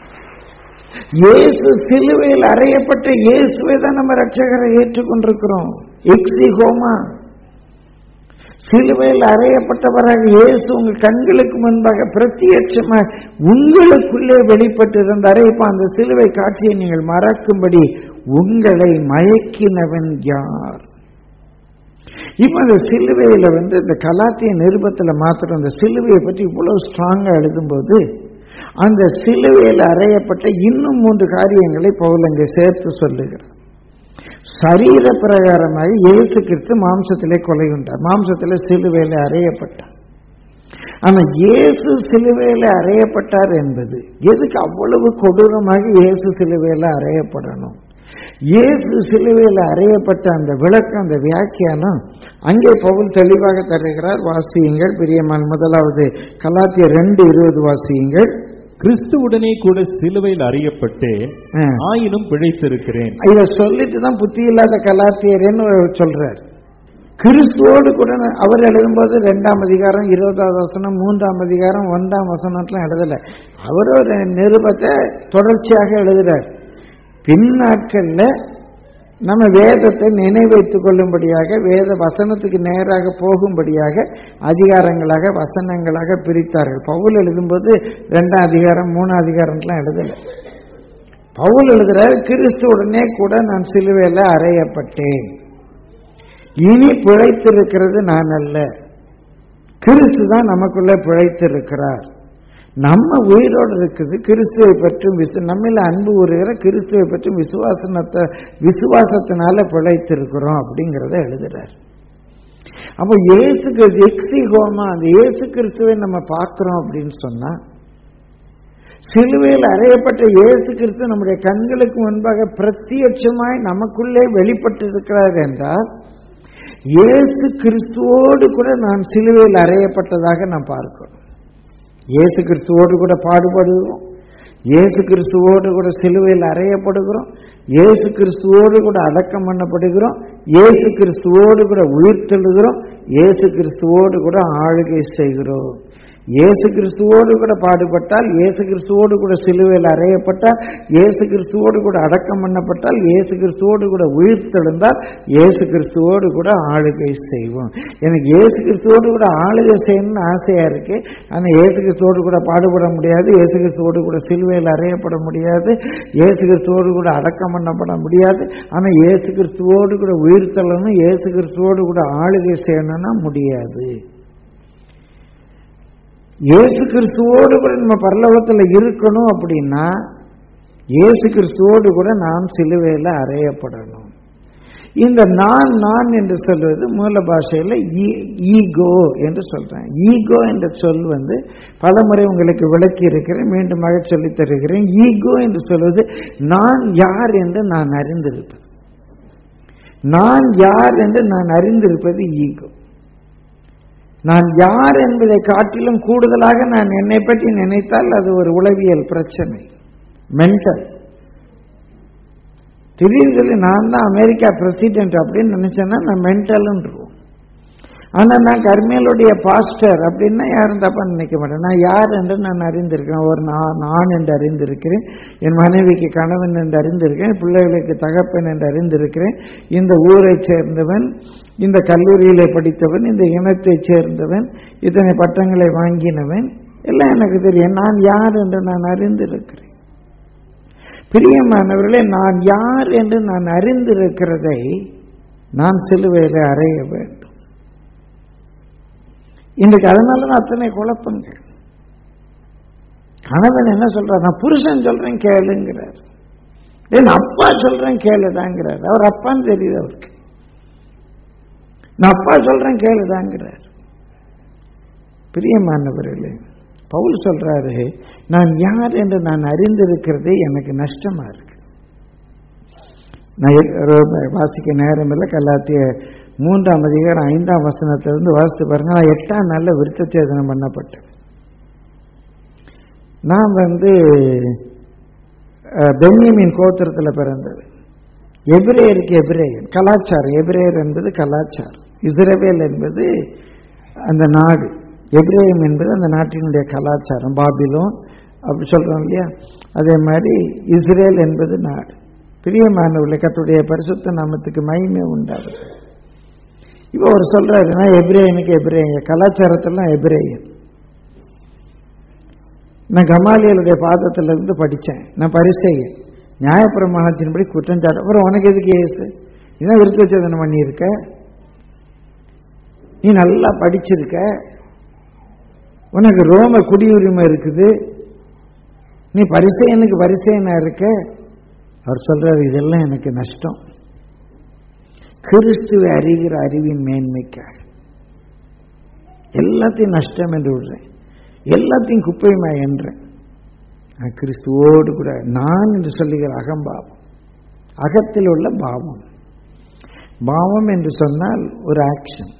இயேசு சிலுவையில் அறையப்பட்ட இயேசுவை தான் நம்ம ரட்சகரை ஏற்றுக்கொண்டிருக்கிறோம் எக்ஸி ஹோமா சிலுவையில் அறையப்பட்டவராக இயேசு உங்கள் கண்களுக்கு முன்பாக பிரத்யட்சமாக உங்களுக்குள்ளே வெளிப்பட்டிருந்தாரே இப்ப அந்த சிலுவை காட்சியை நீங்கள் மறக்கும்படி உங்களை மயக்கினவன் யார் இப்ப அந்த சிலுவையில வந்து இந்த கலாத்திய நிருபத்துல மாத்திரம் அந்த சிலுவையை பற்றி இவ்வளவு ஸ்ட்ராங்கா எழுதும்போது அந்த சிலுவையில் அறையப்பட்ட இன்னும் மூன்று காரியங்களை பவுல் அங்கே சேர்த்து சொல்லுகிறார் சரீர பிரகாரமாக இயேசு கிறிஸ்து மாம்சத்திலே கொலை உண்டார் மாம்சத்திலே சிலுவையில் அறையப்பட்டார் ஆனா இயேசு சிலுவையில் அறையப்பட்டார் என்பது எதுக்கு அவ்வளவு கொடூரமாக இயேசு சிலுவையில் அறையப்படணும் இயேசு சிலுவையில் அறையப்பட்ட அந்த விளக்கம் அந்த வியாக்கியானம் அங்கே பவுல் தெளிவாக தருகிறார் வாசியுங்கள் பிரியமான் முதலாவது கலாத்திய ரெண்டு இருபது வாசியுங்கள் கிறிஸ்துவுடனே கூட சிலுவையில் அறியப்பட்டேன் ஆ. ஆயினும் பிழைத்திருக்கிறேன் இத சொல்லிட்டு தான் புத்தி இல்லாத கலாத்தியர்னு சொல்றார் கிறிஸ்துவோடு கூட நான் அவர் எழுதும்போது ரெண்டாம் அதிகாரம் இருபதாவது வசனம் மூன்றாம் அதிகாரம் ஒன்றாம் வசனம்லாம் எழுதல அவர் ஒரு நிருபத்தை தொடர்ச்சியாக எழுதுறார் பின் நாட்கள்ல நம்ம வேதத்தை நினைவைத்துக் கொள்ளும்படியாக வேத வசனத்துக்கு நேராக போகும்படியாக அதிகாரங்களாக வசனங்களாக பிரித்தார்கள் பவுல் எழுதும்போது ரெண்டாம் அதிகாரம் மூணாம் அதிகாரம்லாம் எழுதல பவுல் எழுதுறார் கிறிஸ்துவுடனே கூட நான் சிலுவையில் அறையப்பட்டேன் இனி பிழைத்திருக்கிறது நான் அல்ல கிறிஸ்து தான் நமக்குள்ள பிழைத்திருக்கிறார் நம்ம உயிரோடு இருக்குது கிறிஸ்துவை பற்றும் விசு நம்மில அன்பு உருகிற கிறிஸ்துவை பற்றும் விசுவாசனத்தை விசுவாசத்தினால பிழைத்திருக்கிறோம் அப்படிங்கிறத எழுதுறார் அப்போ இயேசு கிறிஸ்து எக்ஸி ஹோமா அந்த இயேசு கிறிஸ்துவை நம்ம பார்க்கிறோம் அப்படின்னு சொன்னா சிலுவையில் அறையப்பட்ட இயேசு கிறிஸ்து நம்முடைய கண்களுக்கு முன்பாக பிரத்யட்சமாய் நமக்குள்ளே வெளிப்பட்டிருக்கிறார் என்றால் இயேசு கிறிஸ்துவோடு கூட நான் சிலுவையில் அறையப்பட்டதாக நாம் பார்க்கிறோம் இயேசு கிறிஸ்துவோடு கூட பாடுபடுகிறோம் இயேசு கிறிஸ்துவோடு கூட சிலுவையில் அறையப்படுகிறோம் இயேசு கிறிஸ்துவோடு கூட அடக்கம் பண்ணப்படுகிறோம் இயேசு கிறிஸ்துவோடு கூட உயிர் தெழுகிறோம் இயேசு கிறிஸ்துவோடு கூட ஆளுகை செய்கிறோம் இயேசு கிறிஸ்துவோடு கூட பாடுபட்டால் இயேசு கிறிஸ்துவோடு கூட சிலுவையில் அறையப்பட்டால் இயேசு கிறிஸ்துவோடு கூட அடக்கம் பண்ணப்பட்டால் இயேசு கிறிஸ்துவோடு கூட உயிர்த்தெழுந்தால் இயேசு கிறிஸ்துவோடு கூட ஆளுகை செய்வோம் எனக்கு இயேசு கிறிஸ்துவோடு கூட ஆளுகை செய்யணும்னு ஆசையா இருக்கு ஆனால் இயேசு கிறிஸ்துவோடு கூட பாடுபட முடியாது இயேசு கிறிஸ்துவோடு கூட சிலுவையில் அறையப்பட முடியாது இயேசு கிறிஸ்துவோடு கூட அடக்கம் பண்ணப்பட முடியாது ஆனால் இயேசு கிறிஸ்துவோடு கூட உயிர்த்தெழணும் இயேசு கிறிஸ்துவோடு கூட ஆளுகை செய்யணும்னா முடியாது இயேசு கிறிஸ்துவோடு கூட நம்ம பரலோகத்தில் இருக்கணும் அப்படின்னா இயேசு கிறிஸ்துவோடு கூட நாம் சிலுவையில் அறையப்படணும் இந்த நான் நான் என்று சொல்வது மூல பாஷையில் ஈகோ என்று சொல்றேன் ஈகோ என்ற சொல் வந்து பலமுறை உங்களுக்கு விளக்கி இருக்கிறேன் மீண்டுமாக சொல்லித் தருகிறேன் ஈகோ என்று சொல்வது நான் யார் என்று நான் அறிந்திருப்பது நான் யார் என்று நான் அறிந்திருப்பது ஈகோ நான் யார் என்பதை காட்டிலும் கூடுதலாக நான் என்னை பற்றி நினைத்தால் அது ஒரு உளவியல் பிரச்சனை மென்டல் திடீர்னு சொல்லி நான் தான் அமெரிக்கா பிரசிடென்ட் அப்படின்னு நினைச்சேன்னா நான் மென்டல்ன்றுவோம் ஆனால் நான் கர்மேலுடைய பாஸ்டர் அப்படின்னா யாரும் தப்பா நினைக்க மாட்டேன் நான் யார் என்று நான் அறிந்திருக்கிறேன் ஒரு நான் நான் என்று அறிந்திருக்கிறேன் என் மனைவிக்கு கணவன் என்று அறிந்திருக்கிறேன் பிள்ளைகளுக்கு தகப்பன் என்று அறிந்திருக்கிறேன் இந்த ஊரைச் சேர்ந்தவன் இந்த கல்லூரியிலே படித்தவன் இந்த இனத்தைச் சேர்ந்தவன் இத்தனை பட்டங்களை வாங்கினவன் எல்லாம் எனக்கு தெரியும் நான் யார் என்று நான் அறிந்திருக்கிறேன் பிரியமானவர்களே நான் யார் என்று நான் அறிந்திருக்கிறதை நான் சிலுவையில் அறைய வேண்டும் இன்றைக்கு அதனால தான் அத்தனை குழப்பங்கள் கணவன் என்ன சொல்றார் நான் புருஷன் சொல்றேன் கேளுங்கிறார் என் அப்பா சொல்றேன் கேளுதாங்கிறார் அவர் அப்பான்னு தெரியுது அவருக்கு நான் அப்பா சொல்றேன் கேளுதாங்கிறார் பிரியமானவர்களே பவுல் சொல்றாரு நான் யார் என்று நான் அறிந்திருக்கிறதே எனக்கு நஷ்டமா இருக்கு நான் ரொம்ப வாசிக்க நேரம் இல்லை கல்லாத்திய மூன்றாம் அதிகாரம் ஐந்தாம் வசனத்திலிருந்து வாசித்து பாருங்க நான் எட்டாம் நாள்ல விருத்தச்சேதனம் பண்ணப்பட்டேன் நான் வந்து பென்யமின் கோத்திரத்தில் பிறந்தது எபிரேயருக்கு எபிரேயன் கலாச்சாரம் எபிரேயர் என்பது கலாச்சாரம் இஸ்ரேவேல் என்பது அந்த நாடு எபிரேயம் என்பது அந்த நாட்டினுடைய கலாச்சாரம் பாபிலோன் அப்படி சொல்றோம் இல்லையா அதே மாதிரி இஸ்ரேல் என்பது நாடு பிரியமானவர்களை கத்துடைய பரிசுத்த நாமத்துக்கு மகிமை உண்டாகுது இப்போ அவர் சொல்றாரு நான் எபிரேயனுக்கு எபிரேயன் கலாச்சாரத்தெல்லாம் எபிரேயன் நான் கமாலியலுடைய பாதத்துல இருந்து படித்தேன் நான் பரிசெய்யன் நியாயப்பிரமாணத்தின்படி குற்றம் சாட்டு அப்புறம் உனக்கு எதுக்கு ஏசு இதான் விருத்தச்சேதனம் பண்ணியிருக்க நீ நல்லா படிச்சிருக்க உனக்கு ரோம குடியுரிமை இருக்குது நீ பரிசையனுக்கு பரிசையனா இருக்க அவர் சொல்றாரு இதெல்லாம் எனக்கு நஷ்டம் கிறிஸ்துவை அறிகிற அறிவின் மேன்மைக்காக எல்லாத்தையும் நஷ்டம் என்று விடுறேன் எல்லாத்தையும் குப்பையுமா என்றேன் கிறிஸ்துவோடு கூட நான் என்று சொல்லுகிற அகம்பாவம் அகத்தில் உள்ள பாவம் பாவம் என்று சொன்னால் ஒரு ஆக்ஷன்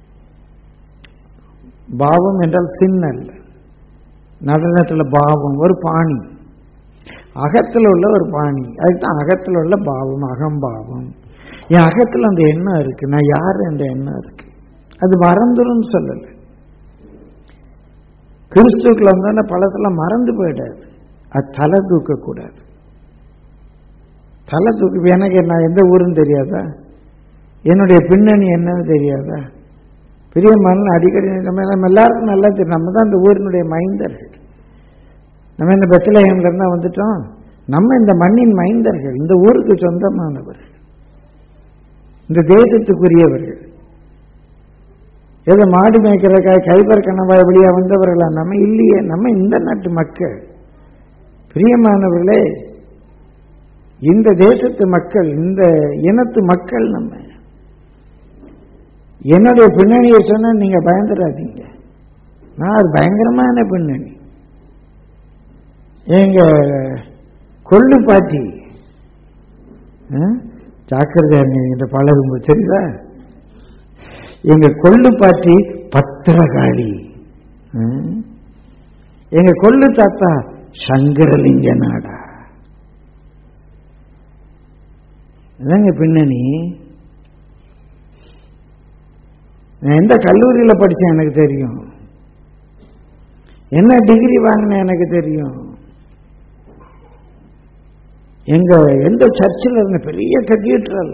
பாவம் என்றால் சின்ன அல்ல நடனத்தில் பாவம் ஒரு பாணி அகத்தில் உள்ள ஒரு பாணி அதுதான் அகத்தில் உள்ள பாவம் அகம்பாவம் என் அகத்தில் அந்த எண்ணம் இருக்கு நான் யார் என்ற எண்ணம் இருக்கு அது மறந்துடும் சொல்லலை கிறிஸ்துக்கள் வந்தோன்னா பழசெல்லாம் மறந்து போயிடாது அது தலை தூக்கக்கூடாது தலை தூக்கு எனக்கு நான் எந்த ஊருன்னு தெரியாதா என்னுடைய பின்னணி என்னன்னு தெரியாதா பெரிய மண் அடிக்கடி நம்ம நம்ம எல்லாருக்கும் நல்லா தெரியும் நம்ம தான் இந்த ஊரினுடைய மைந்தர்கள் நம்ம இந்த பெத்தலகம்ல இருந்தா வந்துட்டோம் நம்ம இந்த மண்ணின் மைந்தர்கள் இந்த ஊருக்கு சொந்தமானவர்கள் இந்த தேசத்துக்குரியவர்கள் ஏதோ மாடு மேய்க்கிறதுக்காக கைபர் கணவாய் வழியா வந்தவர்களா நம்ம இல்லையே நம்ம இந்த நாட்டு மக்கள் பிரியமானவர்களே இந்த தேசத்து மக்கள் இந்த இனத்து மக்கள் நம்ம என்னுடைய பின்னணியை சொன்னா நீங்க பயந்துடாதீங்க நான் அது பயங்கரமான பின்னணி எங்க கொள்ளு பாட்டி ஜாக்கிரதையா இந்த பழகும்போது தெரியுதா எங்க கொள்ளு பாட்டி பத்திரகாளி எங்க கொள்ளு தாத்தா சங்கரலிங்க நாடா இதாங்க பின்னணி நான் எந்த கல்லூரியில் படித்தேன் எனக்கு தெரியும் என்ன டிகிரி வாங்கின எனக்கு தெரியும் எங்க எந்த சர்ச்சில் இருந்த பெரிய கத்தீட்ரல்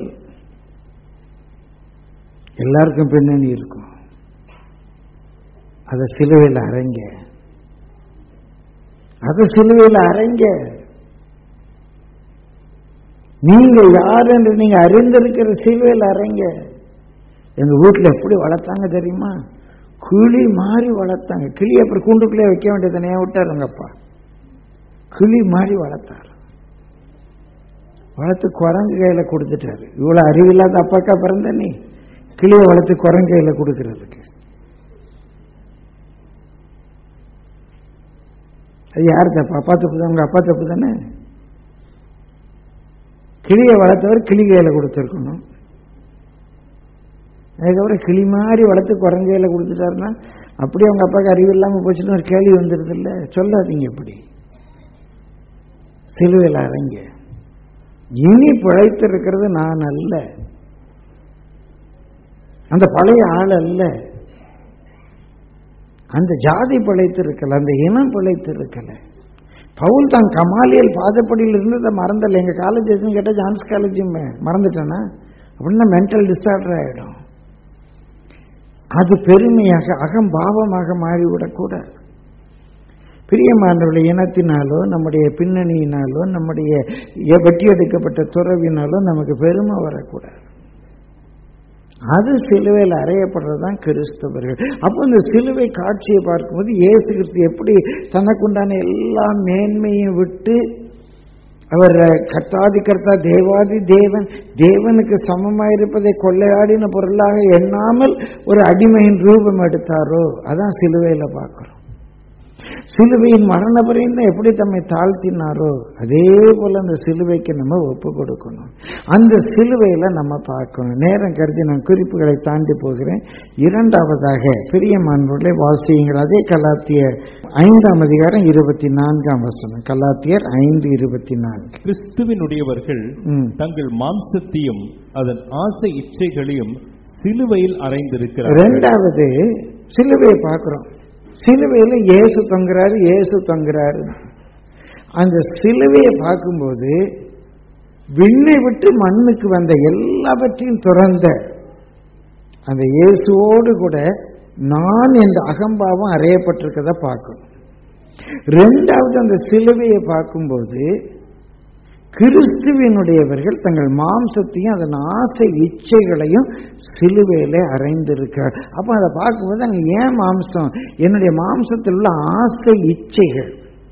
எல்லாருக்கும் பின்னணி இருக்கும் அதை சிலுவையில் அரைங்க அதை சிலுவையில் அரைங்க நீங்க யார் என்று நீங்க அறிந்திருக்கிற சிலுவையில் அரைங்க எங்க வீட்டில் எப்படி வளர்த்தாங்க தெரியுமா கிளி மாதிரி வளர்த்தாங்க கிளி அப்புறம் கூண்டுக்குள்ளே வைக்க வேண்டியது ஏன் விட்டாருங்க அப்பா கிளி மாதிரி வளர்த்தார் வளர்த்து குரங்கு கையில கொடுத்துட்டாரு இவ்வளவு அறிவில்லாத அப்பாக்கா பிறந்த நீ கிளியை வளர்த்து குரங்கு கையில கொடுக்கறதுக்கு அது யார் தப்பு அப்பா தப்பு தான் உங்க அப்பா தப்பு தானே கிளியை வளர்த்தவர் கிளி கையில கொடுத்துருக்கணும் அதுக்கப்புறம் கிளி மாதிரி வளர்த்து குரங்கு கையில கொடுத்துட்டாருன்னா அப்படியே அவங்க அப்பாவுக்கு அறிவு இல்லாமல் போச்சுன்னு ஒரு கேள்வி வந்துடுது இல்லை சொல்லாதீங்க இப்படி சிலுவையில் அரைங்க இனி பிழைத்திருக்கிறது நான் அல்ல அந்த பழைய ஆள் அல்ல அந்த ஜாதி பிழைத்திருக்கல அந்த இனம் பிழைத்திருக்கல பவுல் தான் கமாலியல் பாதப்படியில் இருந்ததை மறந்தல எங்க காலேஜ் எதுன்னு கேட்டால் ஜான்ஸ் காலேஜும் மறந்துட்டேன்னா அப்படின்னா மென்டல் டிஸ்ஆர்டர் ஆகிடும் அது பெருமையாக அகம்பாவமாக மாறிவிடக்கூடாது பிரியமானவர்கள் இனத்தினாலோ நம்முடைய பின்னணியினாலோ நம்முடைய வெட்டி எடுக்கப்பட்ட துறவினாலோ நமக்கு பெருமை வரக்கூடாது அது சிலுவையில் அறையப்படுறது தான் கிறிஸ்தவர்கள் அப்போ இந்த சிலுவை காட்சியை பார்க்கும்போது இயேசு கிறிஸ்து எப்படி தனக்குண்டான எல்லா மேன்மையும் விட்டு அவர் கர்த்தாதி கர்த்தா தேவாதி தேவன் தேவனுக்கு சமமாயிருப்பதை கொள்ளையாடின பொருளாக எண்ணாமல் ஒரு அடிமையின் ரூபம் எடுத்தாரோ அதான் சிலுவையில் பார்க்கிறோம் சிலுவையின் மரண பரியந்தம் எப்படி தம்மை தாழ்த்தினாரோ அதே போல அந்த சிலுவைக்கு நம்ம ஒப்பு கொடுக்கணும் அந்த சிலுவையில நம்ம பார்க்கணும் நேரம் கருதி நான் குறிப்புகளை தாண்டி போகிறேன் இரண்டாவதாக பிரியமானவர்களை வாசியுங்கள் அதே கலாத்தியர் ஐந்தாம் அதிகாரம் இருபத்தி நான்காம் வசனம் கலாத்தியர் ஐந்து இருபத்தி நான்கு கிறிஸ்துவினுடையவர்கள் ம். தங்கள் மாம்சத்தையும் அதன் ஆசை இச்சைகளையும் சிலுவையில் அறைந்திருக்கிறார்கள் ரெண்டாவது சிலுவையை பார்க்கிறோம் சிலுவையில் இயேசு தொங்குறாரு இயேசு தொங்குறாரு அந்த சிலுவையை பார்க்கும்போது விண்ணை விட்டு மண்ணுக்கு வந்த எல்லாவற்றையும் துறந்த அந்த இயேசுவோடு கூட நான் என்ற அகம்பாவம் அறையப்பட்டிருக்கதை பார்க்கணும் ரெண்டாவது அந்த சிலுவையை பார்க்கும்போது கிறிஸ்துவினுடையவர்கள் தங்கள் மாம்சத்தையும் அதன் ஆசை இச்சைகளையும் சிலுவையில அறைந்திருக்கிறார் அப்ப அதை பார்க்கும்போது அங்க ஏன் மாம்சம் என்னுடைய மாம்சத்தில் உள்ள ஆசை இச்சைகள்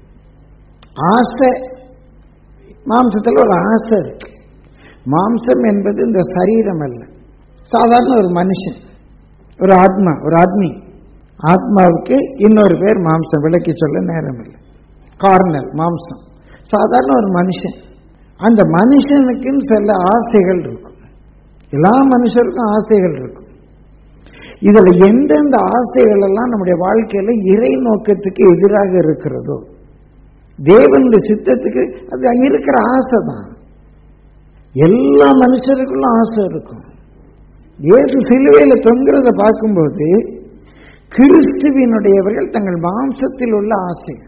ஆசை மாம்சத்தில் ஒரு ஆசை இருக்கு மாம்சம் என்பது இந்த சரீரம் அல்ல சாதாரண ஒரு மனுஷன் ஒரு ஆத்மா ஒரு ஆத்மி ஆத்மாவுக்கு இன்னொரு பேர் மாம்சம் விளக்கி சொல்ல நேரம் இல்லை கார்னல் மாம்சம் சாதாரண ஒரு மனுஷன் அந்த மனுஷனுக்குன்னு சில ஆசைகள் இருக்கும் எல்லா மனுஷருக்கும் ஆசைகள் இருக்கும் இதுல எந்தெந்த ஆசைகள் எல்லாம் நம்முடைய வாழ்க்கையில இறை நோக்கத்துக்கு எதிராக இருக்கிறதோ தேவனுடைய சித்தத்துக்கு அது அங்க இருக்கிற ஆசை தான் எல்லா மனுஷருக்குள்ள ஆசை இருக்கும் இயேசு சிலுவையில தொங்குறத பார்க்கும்போது கிறிஸ்துவினுடையவர்கள் தங்கள் மாம்சத்தில் உள்ள ஆசைகள்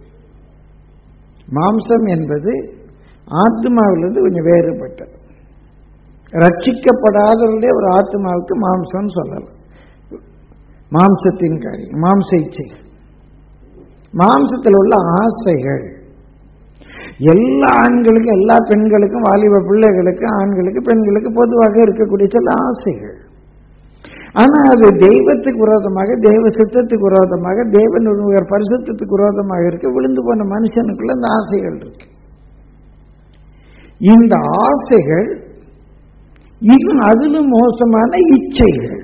மாம்சம் என்பது ஆத்மாவிலிருந்து கொஞ்சம் வேறுபட்டது ரட்சிக்கப்படாதவர்களே ஒரு ஆத்மாவுக்கு மாம்சம் சொல்லலாம் மாம்சத்தின் காரியம் மாம்ச இச்சைகள் மாம்சத்தில் உள்ள ஆசைகள் எல்லா ஆண்களுக்கும் எல்லா பெண்களுக்கும் வாலிப பிள்ளைகளுக்கு ஆண்களுக்கு பெண்களுக்கு பொதுவாக இருக்கக்கூடிய சில ஆசைகள் ஆனா அது தெய்வத்துக்கு விரோதமாக தெய்வ சித்தத்துக்கு விரோதமாக தேவனுடைய பரிசுத்தத்துக்கு விரோதமாக இருக்கு விழுந்து போன மனுஷனுக்குள்ள இந்த ஆசைகள் இருக்கு இந்த ஆசைகள் இன்னும் அதிலும் மோசமான இச்சைகள்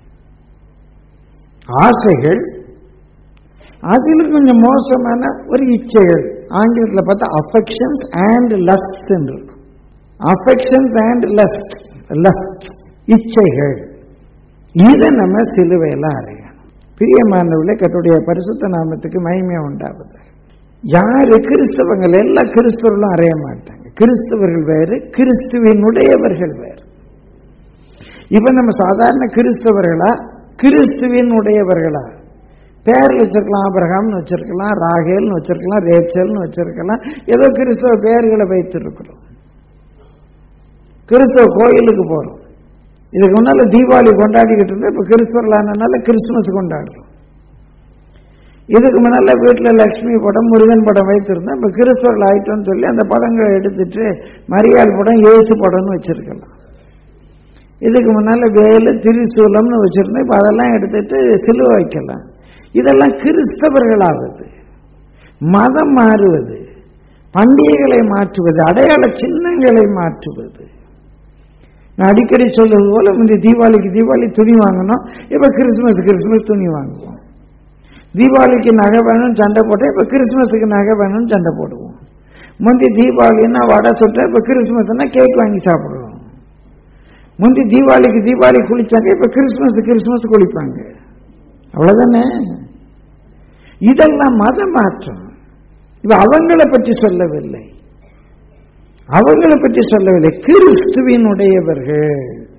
ஆசைகள் அதிலும் கொஞ்சம் மோசமான ஒரு இச்சைகள் ஆங்கிலத்தில் பார்த்தா அஃபெக்ஷன்ஸ் அண்ட் லஸ்ட் இருக்கும் அஃபெக்ஷன்ஸ் அண்ட் லஸ்ட் லஸ்ட் இச்சைகள் இதை நம்ம சிலுவையில் அறையணும் பிரியமானவர்களே கட்டுடைய பரிசுத்த நாமத்துக்கு மகிமையா உண்டாகுது யாரு கிறிஸ்தவங்கள் எல்லா கிறிஸ்தவர்களும் அறைய மாட்டாங்க கிறிஸ்தவர்கள் வேறு கிறிஸ்துவினுடையவர்கள் வேறு இப்ப நம்ம சாதாரண கிறிஸ்தவர்களா கிறிஸ்துவின் உடையவர்களா பேர் வச்சிருக்கலாம் ஆபிரகாம்னு வச்சிருக்கலாம் ராகேல்னு வச்சிருக்கலாம் ரேச்சல்னு வச்சிருக்கலாம் ஏதோ கிறிஸ்தவ பெயர்களை வைத்திருக்கிறோம் கிறிஸ்தவ கோயிலுக்கு போறோம் இதுக்கு முன்னால தீபாவளி கொண்டாடிக்கிட்டு இருந்தோம் இப்ப கிறிஸ்தவர்களானனால கிறிஸ்துமஸ் கொண்டாடுறோம் இதுக்கு முன்னால வீட்டுல லட்சுமி படம் முருகன் படம் வைத்திருந்தோம் இப்ப கிறிஸ்தவர்கள் ஆயிட்டோம்னு சொல்லி அந்த படங்களை எடுத்துட்டு மரியாள் படம் இயேசு படம்னு வச்சிருக்கலாம் இதுக்கு முன்னால வேலு திரிசூலம்னு வச்சிருந்தோம் இப்ப அதெல்லாம் எடுத்துட்டு சிலுவை வைக்கலாம் இதெல்லாம் கிறிஸ்தவர்களாவது மதம் மாறுவது பண்டிகைகளை மாற்றுவது அடையாள சின்னங்களை மாற்றுவது நான் அடிக்கடி சொல்றது போல முந்தைய தீபாவளிக்கு தீபாவளி துணி வாங்கணும் இப்ப கிறிஸ்துமஸ் கிறிஸ்துமஸ் துணி வாங்குவோம் தீபாவளிக்கு நகை வேணும்னு சண்டை போட்டேன் இப்ப கிறிஸ்துமஸுக்கு நகை வேணும்னு சண்டை போடுவோம் முந்தி தீபாவளின்னா வடை சுட்டேன் இப்ப கிறிஸ்துமஸ்னா கேக் வாங்கி சாப்பிடுவோம் முந்தி தீபாவளிக்கு தீபாவளி குளிச்சாங்க இப்ப கிறிஸ்துமஸ் கிறிஸ்துமஸ் குளிப்பாங்க அவ்வளவுதானே இதெல்லாம் மத மாற்றம் இப்ப அவங்களை பற்றி சொல்லவில்லை அவங்களை பற்றி சொல்லவில்லை கிறிஸ்துவினுடையவர்கள்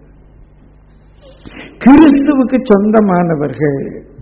கிறிஸ்துவுக்கு சொந்தமானவர்கள்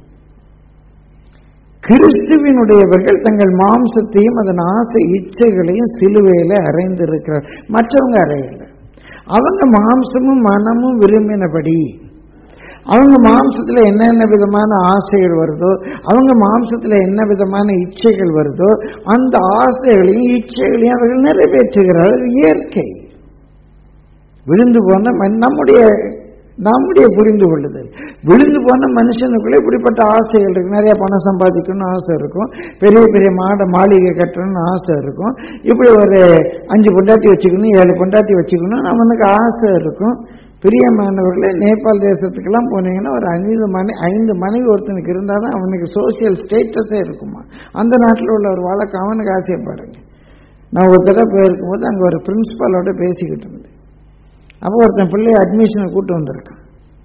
கிறிஸ்துவினுடையவர்கள் தங்கள் மாம்சத்தையும் அதன் ஆசை இச்சைகளையும் சிலுவையில அறைந்திருக்கிறார் மற்றவங்க அறையல அவங்க மாம்சமும் மனமும் விரும்பினபடி அவங்க மாம்சத்துல என்னென்ன விதமான ஆசைகள் வருதோ அவங்க மாம்சத்துல என்ன விதமான இச்சைகள் வருதோ அந்த ஆசைகளையும் இச்சைகளையும் அவர்கள் நிறைவேற்றுகிறார்கள் இயற்கை விழுந்து போன மன்- நம்முடைய நம்முடைய புரிந்து கொள்ளுதல் விழுந்து போன மனுஷனுக்குள்ள இப்படிப்பட்ட ஆசைகள் இருக்கு நிறைய பணம் சம்பாதிக்கணும்னு ஆசை இருக்கும் பெரிய பெரிய மாட மாளிகை கட்டணும்னு ஆசை இருக்கும் இப்படி ஒரு அஞ்சு பொண்டாட்டி வச்சுக்கணும் ஏழு பொண்டாட்டி வச்சுக்கணும் அவனுக்கு ஆசை இருக்கும் பிரியமானவர்களே நேபாள் தேசத்துக்கெல்லாம் போனீங்கன்னா ஒரு ஐந்து மனை ஐந்து மனைவி ஒருத்தனுக்கு இருந்தால் தான் அவனுக்கு சோசியல் ஸ்டேட்டஸே இருக்குமா அந்த நாட்டில் உள்ள ஒரு வழக்கம் அவனுக்கு ஆசையை பாருங்க நான் ஒரு தடவை போயிருக்கும்போது அங்கே ஒரு பிரின்சிபாலோட பேசிக்கிட்டு இருந்தேன் அப்போ ஒருத்தன் பிள்ளைய அட்மிஷனுக்கு கூட்டு வந்திருக்கான்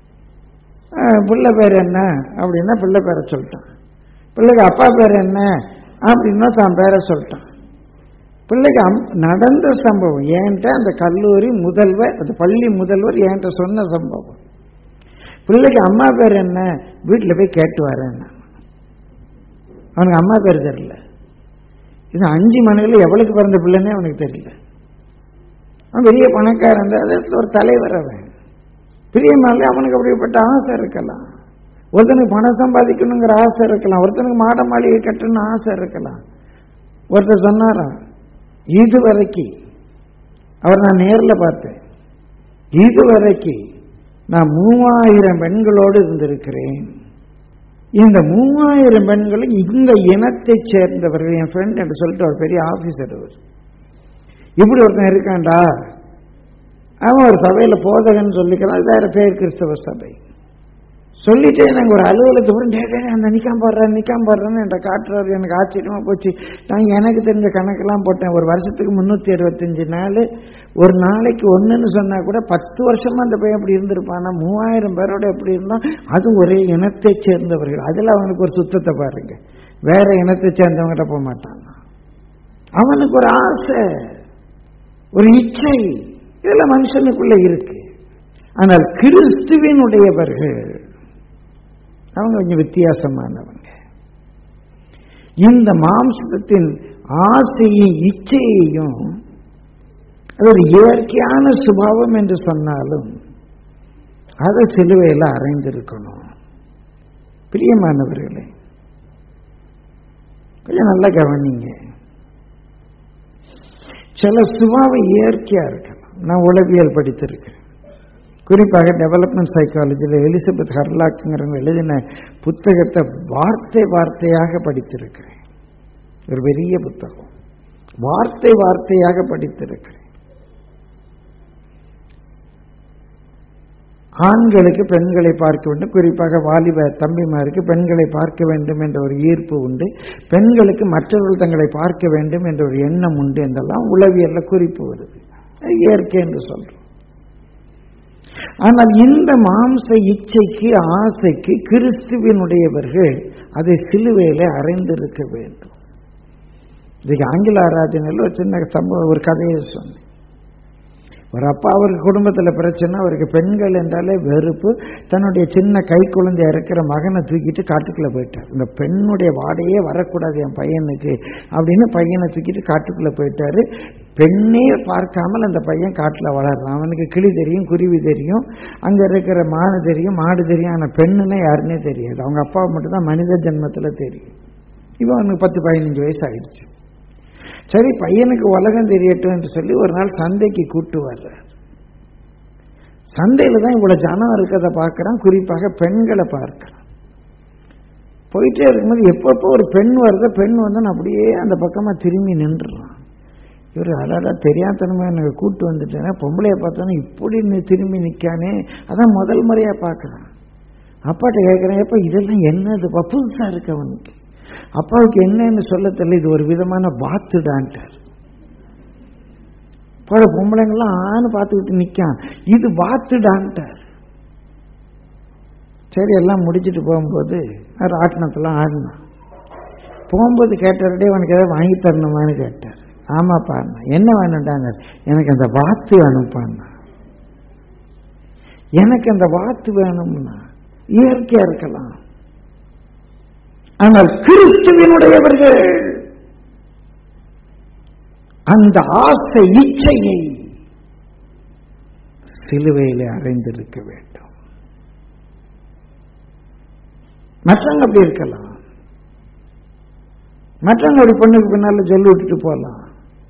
அஹ் பிள்ளை பேர் என்ன அப்படின்னா பிள்ளை பேரை சொல்லிட்டான் பிள்ளைக்கு அப்பா பேர் என்ன அப்படின்னா தான் பேரை சொல்லிட்டான் பிள்ளைக்கு அம் நடந்த சம்பவம் என்கிட்ட அந்த கல்லூரி முதல்வர் அந்த பள்ளி முதல்வர் என்கிட்ட சொன்ன சம்பவம் பிள்ளைக்கு அம்மா பேர் என்ன வீட்டில் போய் கேட்டு வரேன் நான். அவனுக்கு அம்மா பேர் தெரியல இது அஞ்சு மனைவில எவளுக்கு பிறந்த பிள்ளைன்னே அவனுக்கு தெரியல அவன் பெரிய பணக்காரன் அந்த இடத்துல ஒரு தலைவர் அவன் பிரியமாலே அவனுக்கு அப்படிப்பட்ட ஆசை இருக்கலாம் ஒருத்தனுக்கு பணம் சம்பாதிக்கணுங்கிற ஆசை இருக்கலாம் ஒருத்தனுக்கு மாட மாளிகை கட்டணும்னு ஆசை இருக்கலாம் ஒருத்தர் சொன்னாராம் இதுவரைக்கும் அவர் நான் நேரில் பார்த்தேன் இதுவரைக்கும் நான் மூவாயிரம் பெண்களோடு இருந்திருக்கிறேன் இந்த மூவாயிரம் பெண்களும் இந்த இனத்தைச் சேர்ந்தவர்கள் என் ஃப்ரெண்ட் என்று சொல்லிட்டு ஒரு பெரிய ஆபீசர் அவர் இப்படி ஒருத்தன் இருக்கான்டா அவன் ஒரு சபையில போதகன்னு சொல்லிக்கிறான் அது வேற பேர் கிறிஸ்தவ சபை சொல்லிட்டே நாங்கள் ஒரு அலுவலகத்தை கூட டே, டே, டே, அந்த நிக்காம போடுறேன் நிக்காம போடுறேன்னு என்ற காட்டுறாரு எனக்கு ஆச்சரியமா போச்சு நான் எனக்கு தெரிஞ்ச கணக்கெல்லாம் போட்டேன் ஒரு வருஷத்துக்கு முந்நூற்றி அறுபத்தஞ்சு நாள் ஒரு நாளைக்கு ஒன்றுன்னு சொன்னா கூட பத்து வருஷமா அந்த பையன் அப்படி இருந்திருப்பானா மூவாயிரம் பேரோட எப்படி இருந்தான் அதுவும் ஒரே இனத்தை சேர்ந்தவர்கள் அதில் அவனுக்கு ஒரு சுத்தத்தை பாருங்க வேற இனத்தை சேர்ந்தவங்கிட்ட போக மாட்டான் அவனுக்கு ஒரு ஆசை ஒரு இச்சை இதெல்லாம் மனுஷனுக்குள்ள இருக்கு ஆனால் கிறிஸ்துவினுடையவர்கள் அவங்க கொஞ்சம் வித்தியாசமானவங்க இந்த மாம்சத்தின் ஆசையும் இச்சையையும் அது ஒரு இயற்கையான சுபாவம் என்று சொன்னாலும் அதை சிலுவையில் அறைந்திருக்கணும் பிரியமானவர்களே கொஞ்சம் நல்லா கவனிங்க சில சுபாவம் இயற்கையா இருக்கலாம் நான் உளவியல் படித்திருக்கிறேன் குறிப்பாக டெவலப்மெண்ட் சைக்காலஜியில் எலிசபெத் ஹர்லாக்குங்கிறவங்க எழுதின புத்தகத்தை வார்த்தை வார்த்தையாக படித்திருக்கிறேன் ஒரு பெரிய புத்தகம் வார்த்தை வார்த்தையாக படித்திருக்கிறேன் ஆண்களுக்கு பெண்களை பார்க்க வேண்டும் குறிப்பாக வாலிப தம்பிமாருக்கு பெண்களை பார்க்க வேண்டும் என்ற ஒரு ஈர்ப்பு உண்டு பெண்களுக்கு மற்றவர்கள் தங்களை பார்க்க வேண்டும் என்ற ஒரு எண்ணம் உண்டு என்றெல்லாம் உளவியல்ல குறிப்பு வருது அது இயற்கை என்று சொல்றோம் ஆனால் இந்த மாம்ச இச்சைக்கு ஆசைக்கு கிறிஸ்துவினுடையவர்கள் அதை சிலுவையில அறைந்திருக்க வேண்டும் இதுக்கு ஆங்கில ஆராதனையில் ஒரு சின்ன சம்பவம் ஒரு கதையை சொன்னேன் ஒரு அப்பா அவருக்கு குடும்பத்தில் பிரச்சனை அவருக்கு பெண்கள் என்றாலே வெறுப்பு தன்னுடைய சின்ன கை குழந்தை இறக்கிற மகனை தூக்கிட்டு காட்டுக்குள்ளே போயிட்டார் இந்த பெண்ணுடைய வாடையே வரக்கூடாது என் பையனுக்கு அப்படின்னு பையனை தூக்கிட்டு காட்டுக்குள்ளே போயிட்டாரு பெண்ணே பார்க்காமல் அந்த பையன் காட்டில் வளர்றான் அவனுக்கு கிளி தெரியும் குருவி தெரியும் அங்கே இருக்கிற மாடு தெரியும் மாடு தெரியும் ஆனால் பெண்ணுன்னா யாருன்னே தெரியாது அவங்க அப்பாவை மட்டும்தான் மனித ஜென்மத்தில் தெரியும் இவன் அவனுக்கு பத்து பதினஞ்சு வயசு ஆயிடுச்சு சரி பையனுக்கு உலகம் தெரியட்டும் என்று சொல்லி ஒரு நாள் சந்தைக்கு கூட்டு வர்றார் சந்தையில் தான் இவ்வளோ ஜனம் இருக்கிறத பார்க்குறான் குறிப்பாக பெண்களை பார்க்குறான் போயிட்டே இருக்கும்போது எப்பப்போ ஒரு பெண் வருதோ பெண் வந்து அப்படியே அந்த பக்கமாக திரும்பி நின்றுறான் இவர் அடாடா தெரியாதனமா எனக்கு கூட்டு வந்துட்டேன்னா பொம்பளைய பார்த்தோன்னா இப்படி நீ திரும்பி நிற்கானே அதான் முதல் முறையாக பார்க்குறான் அப்பாட்ட கேட்குறேன் எப்போ இதெல்லாம் என்னதுப்பா புதுசாக இருக்கு அவனுக்கு அப்பாவுக்கு என்னன்னு சொல்ல தெரியல இது ஒரு விதமான வாத்துடான்ட்டார் பல பொம்பளைங்களாம் ஆணு பார்த்துக்கிட்டு நிற்கான் இது வாத்துடான்ட்டார் சரி எல்லாம் முடிச்சுட்டு போகும்போது ராட்டினத்தெல்லாம் ஆடினான் போகும்போது கேட்டார்டே உனக்கு ஏதாவது வாங்கி தரணுமான்னு கேட்டார் ஆமாப்பா என்ன வேணும்டாங்க எனக்கு அந்த வாத்து வேணும்ப்பான்னா எனக்கு அந்த வாத்து வேணும்னா இயற்கையா இருக்கலாம் ஆனால் கிறிஸ்துவனுடையவர்கள் அந்த ஆசை இச்சையை சிலுவையிலே அடைந்திருக்க வேண்டும் மற்றவங்க அப்படி இருக்கலாம் மற்றவங்க ஒரு பொண்ணுக்கு பின்னால சொல்லி விட்டுட்டு போகலாம்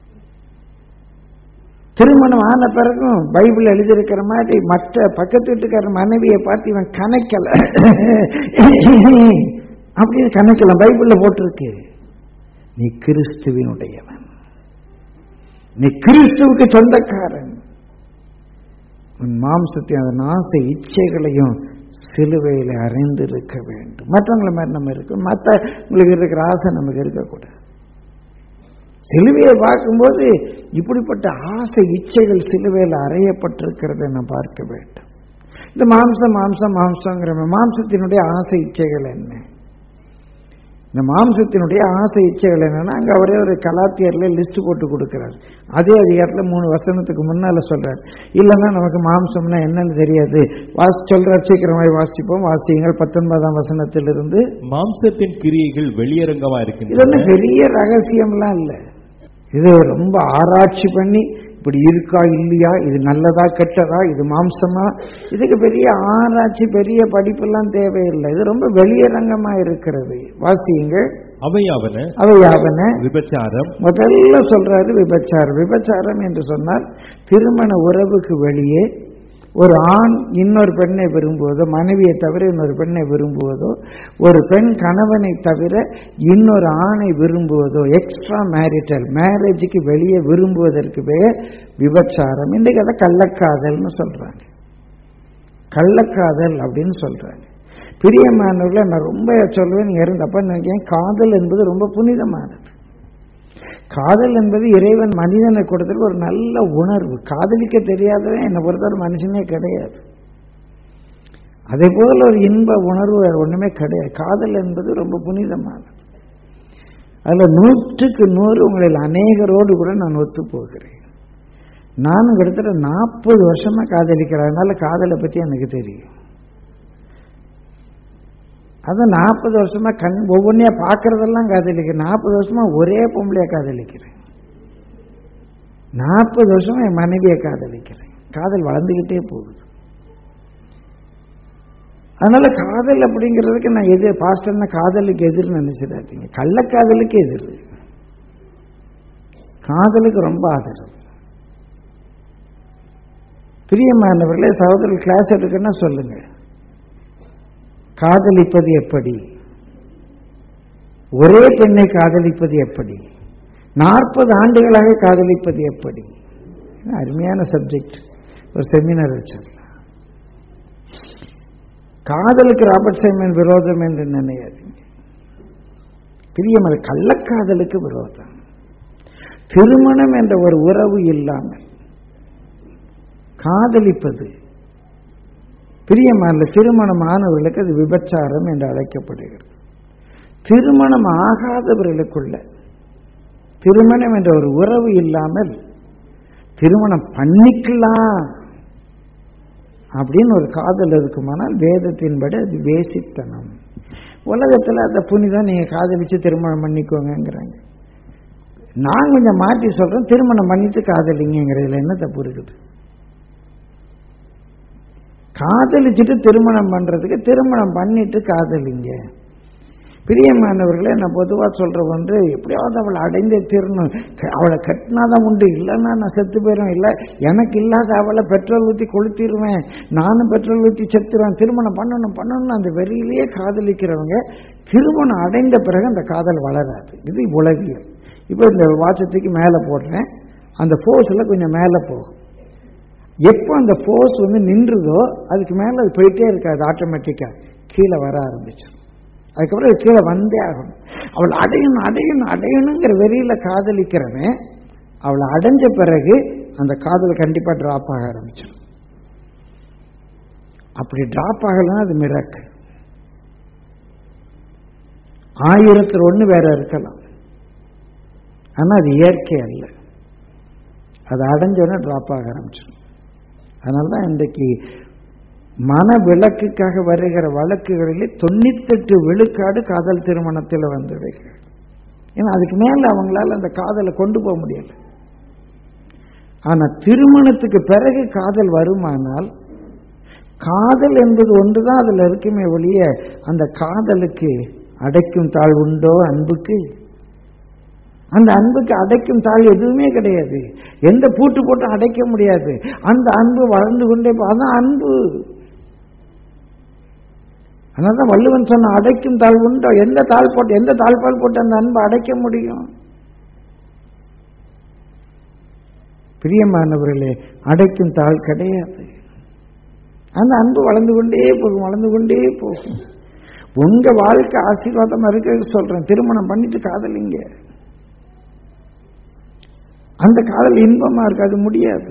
திருமணம் ஆன பிறகும் பைபிள் எழுதியிருக்கிற மாதிரி மற்ற பக்கத்து வீட்டுக்கார மனைவியை பார்த்து இவன் கணக்கல அப்படின்னு கணக்கலாம் பைபிள்ல போட்டிருக்கு நீ கிறிஸ்துவினுடையவன் நீ கிறிஸ்துவுக்கு சொந்தக்காரன் உன் மாம்சத்தையும் அதன் ஆசை இச்சைகளையும் சிலுவையில் அறிந்திருக்க வேண்டும் மற்றவங்களை மாதிரி நம்ம இருக்கும் மற்ற உங்களுக்கு இருக்கிற ஆசை நமக்கு இருக்கக்கூடாது சிலுவையை பார்க்கும்போது இப்படிப்பட்ட ஆசை இச்சைகள் சிலுவையில் அறையப்பட்டிருக்கிறத நான் பார்க்க வேண்டும் இந்த மாம்சம் மாம்சம் மாம்சங்கிற மாம்சத்தினுடைய ஆசை இச்சைகள் என்ன இந்த மாம்சத்தினுடைய ஆசை இச்சைகள் என்னன்னா அங்க அவரே ஒரு கலாத்தியர்ல லிஸ்ட் போட்டு கொடுக்கிறார் அதே அதிகாரத்தில் மூணு வசனத்துக்கு முன்னால சொல்றார் இல்லைன்னா நமக்கு மாம்சம்னா என்னன்னு தெரியாது வாசி சொல்றார் சீக்கிரமாய் வாசிப்போம் வாசியுங்கள் பத்தொன்பதாம் வசனத்திலிருந்து மாம்சத்தின் கிரியைகள் வெளியரங்கமா இது இருக்கின்றன ஒன்றும் பெரிய ரகசியம்லாம் இல்லை இது ரொம்ப ஆராய்ச்சி பண்ணி இப்படி இருக்கா இல்லையா இது நல்லதா கெட்டதா இது மாம்சமா இதுக்கு பெரிய ஆராய்ச்சி பெரிய படிப்பெல்லாம் தேவையில்லை இது ரொம்ப வெளியரங்கமா இருக்கிறது வாசியுங்க அவையாவன அவையாவன விபச்சாரம் முதல்ல சொல்றாரு விபச்சாரம் விபச்சாரம் என்று சொன்னால் திருமண உறவுக்கு வெளியே ஒரு ஆண் இன்னொரு பெண்ணை விரும்புவதோ மனைவியை தவிர இன்னொரு பெண்ணை விரும்புவதோ ஒரு பெண் கணவனை தவிர இன்னொரு ஆணை விரும்புவதோ எக்ஸ்ட்ரா மேரிட்டல் மேரேஜுக்கு வெளியே விரும்புவதற்கு பெயர் விபச்சாரம் இன்றைக்கு அதை கள்ளக்காதல்னு சொல்றாங்க கள்ளக்காதல் அப்படின்னு சொல்றாங்க பிரியமானவர்களை நான் ரொம்ப சொல்லுவேன் நீங்க யாரும் தப்பா நினைக்கிறேன் காதல் என்பது ரொம்ப புனிதமானது காதல் என்பது இறைவன் மனிதனை கொடுத்தது ஒரு நல்ல உணர்வு காதலிக்க தெரியாதவன் என்னை பொறுத்தவரை மனுஷனே கிடையாது அதே போல ஒரு இன்ப உணர்வு வேற ஒண்ணுமே கிடையாது காதல் என்பது ரொம்ப புனிதமானது அதுல நூற்றுக்கு நூறு உங்களில் அநேகரோடு கூட நான் ஒத்து போகிறேன் நானும் கிட்டத்தட்ட நாற்பது வருஷமா காதலிக்கிறேன் அதனால காதலை பத்தி எனக்கு தெரியும் அதான் நாற்பது வருஷமா கண் ஒவ்வொன்றையா பார்க்கறதெல்லாம் காதலிக்கிறேன் நாற்பது வருஷமா ஒரே பொம்பளையா காதலிக்கிறேன் நாற்பது வருஷமா என் மனைவியை காதலிக்கிறேன் காதல் வளர்ந்துகிட்டே போகுது அதனால காதல் அப்படிங்கிறதுக்கு நான் எது பாஸ்டர்னா காதலுக்கு எதிர்னு நினைச்சிடாதீங்க கள்ளக்காதலுக்கு எதிர் காதலுக்கு ரொம்ப ஆதரவு பிரியமானவர்களே சகோதரர் கிளாஸ் எடுக்குன்னா சொல்லுங்க காதலிப்பது எப்படி ஒரே பெண்ணை காதலிப்பது எப்படி நாற்பது ஆண்டுகளாக காதலிப்பது எப்படி அருமையான சப்ஜெக்ட் ஒரு செமினார் வச்சிடலாம் காதலுக்கு ராபர்ட் சைமன் விரோதம் என்று நினையாதீங்க பிரியமது கள்ளக்காதலுக்கு விரோதம் திருமணம் என்ற ஒரு உறவு இல்லாமல் காதலிப்பது பிரியமான திருமணம் ஆனவர்களுக்கு அது விபச்சாரம் என்று அழைக்கப்படுகிறது திருமணம் ஆகாதவர்களுக்குள்ள திருமணம் என்ற ஒரு உறவு இல்லாமல் திருமணம் பண்ணிக்கலாம் அப்படின்னு ஒரு காதல் இருக்குமானால் வேதத்தின்படி அது வேசித்தனம் உலகத்தில் அந்த புனிதான் நீங்க காதலிச்சு திருமணம் பண்ணிக்கோங்கங்கிறாங்க நான் கொஞ்சம் மாற்றி சொல்றேன் திருமணம் பண்ணிட்டு காதலிங்கிறதுல என்ன தப்பு இருக்குது காதலிச்சுட்டு திருமணம் பண்றதுக்கு திருமணம் பண்ணிட்டு காதலிங்க பிரியமானவர்களே நான் பொதுவாக சொல்ற ஒன்று எப்படியாவது அவளை அடைந்தே தீரணும் க- அவளை கட்டினாதான் உண்டு இல்லைன்னா நான் செத்து போயிடும் இல்லை எனக்கு இல்லாத அவளை பெட்ரோல் ஊற்றி கொளுத்திடுவேன் நானும் பெட்ரோல் ஊற்றி செத்துருவேன் திருமணம் பண்ணணும் பண்ணணும்னு அந்த வெறியிலேயே காதலிக்கிறவங்க திருமணம் அடைந்த பிறகு அந்த காதல் வளராது இது உலகியல் இப்போ இந்த வாட்சத்துக்கு மேலே போடுறேன் அந்த ஃபோர்ஸில் கொஞ்சம் மேலே போகும் எப்போ அந்த ஃபோர்ஸ் வந்து நின்றுதோ அதுக்கு மேலே அது போயிட்டே இருக்காது ஆட்டோமேட்டிக்காக கீழே வர ஆரம்பிச்சிடும் அதுக்கப்புறம் அது கீழே வந்தே ஆகணும் அவள் அடையணும் அடையணும் அடையணுங்கிற வெறியில காதலிக்கிறவன் அவளை அடைஞ்ச பிறகு அந்த காதல் கண்டிப்பா டிராப் ஆக ஆரம்பிச்சிடும் அப்படி டிராப் ஆகலைன்னா அது மிராக்கு ஆயிரத்தில் ஒன்று வேற இருக்கலாம் ஆனா அது இயற்கை அல்ல அது அடைஞ்சோடனே டிராப் ஆக ஆரம்பிச்சிடும் அதனால தான் இன்றைக்கு மன விளக்குக்காக வருகிற வழக்குகளிலே தொண்ணூத்தெட்டு விழுக்காடு காதல் திருமணத்தில் வந்துடுகிறது ஏன்னா அதுக்கு மேல அவங்களால அந்த காதலை கொண்டு போக முடியல ஆனா திருமணத்துக்கு பிறகு காதல் வருமானால் காதல் என்பது ஒன்றுதான் அதுல இருக்குமே ஒழிய அந்த காதலுக்கு அடைக்கும் தாழ் உண்டோ அன்புக்கு அந்த அன்புக்கு அடைக்கும் தாழ் எதுவுமே கிடையாது எந்த பூட்டு போட்டு அடைக்க முடியாது அந்த அன்பு வளர்ந்து கொண்டே போ- அதான் அன்பு அதனாலதான் வள்ளுவன் சொன்ன அடைக்கும் தாழ் உண்டோ எந்த தாழ் போட்டு எந்த தாழ்பால் போட்டு அந்த அன்பை அடைக்க முடியும் பிரியமானவர்களே அடைக்கும் தாழ் கிடையாது அந்த அன்பு வளர்ந்து கொண்டே போகும் வளர்ந்து கொண்டே போகும் உங்க வாழ்க்கை ஆசீர்வாதமா இருக்கிறது சொல்றேன் திருமணம் பண்ணிட்டு காதலிங்க அந்த காதல் இன்பமா இருக்கு அது முடியாது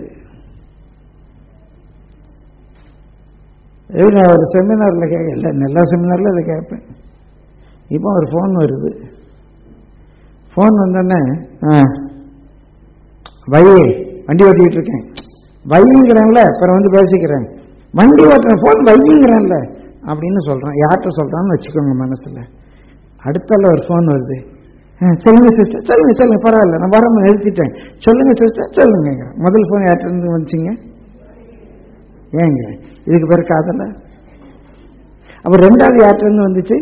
இது நான் ஒரு செமினாரில் கேட்க இல்லை எல்லா செமினாரில் இதை கேட்பேன் இப்போ ஒரு ஃபோன் வருது ஃபோன் வந்தோடனே ஆ வை வண்டி ஓட்டிகிட்டு இருக்கேன் வைங்கிறேன்ல அப்புறம் வந்து பேசிக்கிறேன் வண்டி ஓட்டுறேன் ஃபோன் வைங்கிறேன்ல அப்படின்னு சொல்கிறான் யார்கிட்ட சொல்கிறான்னு வச்சுக்கோங்க மனசில் அடுத்தால ஒரு ஃபோன் வருது ஆ, சொல்லுங்க சிஸ்டர் சொல்லுங்க சொல்லுங்க பரவாயில்ல நான் வர நிறுத்திட்டேன் சொல்லுங்க சிஸ்டர் சொல்லுங்க முதல் ஃபோன் யார்கிட்ட இருந்து வந்துச்சிங்க ஏங்க இதுக்கு பேர் காதல அப்ப ரெண்டாவது யார்கிட்ட இருந்து வந்துச்சு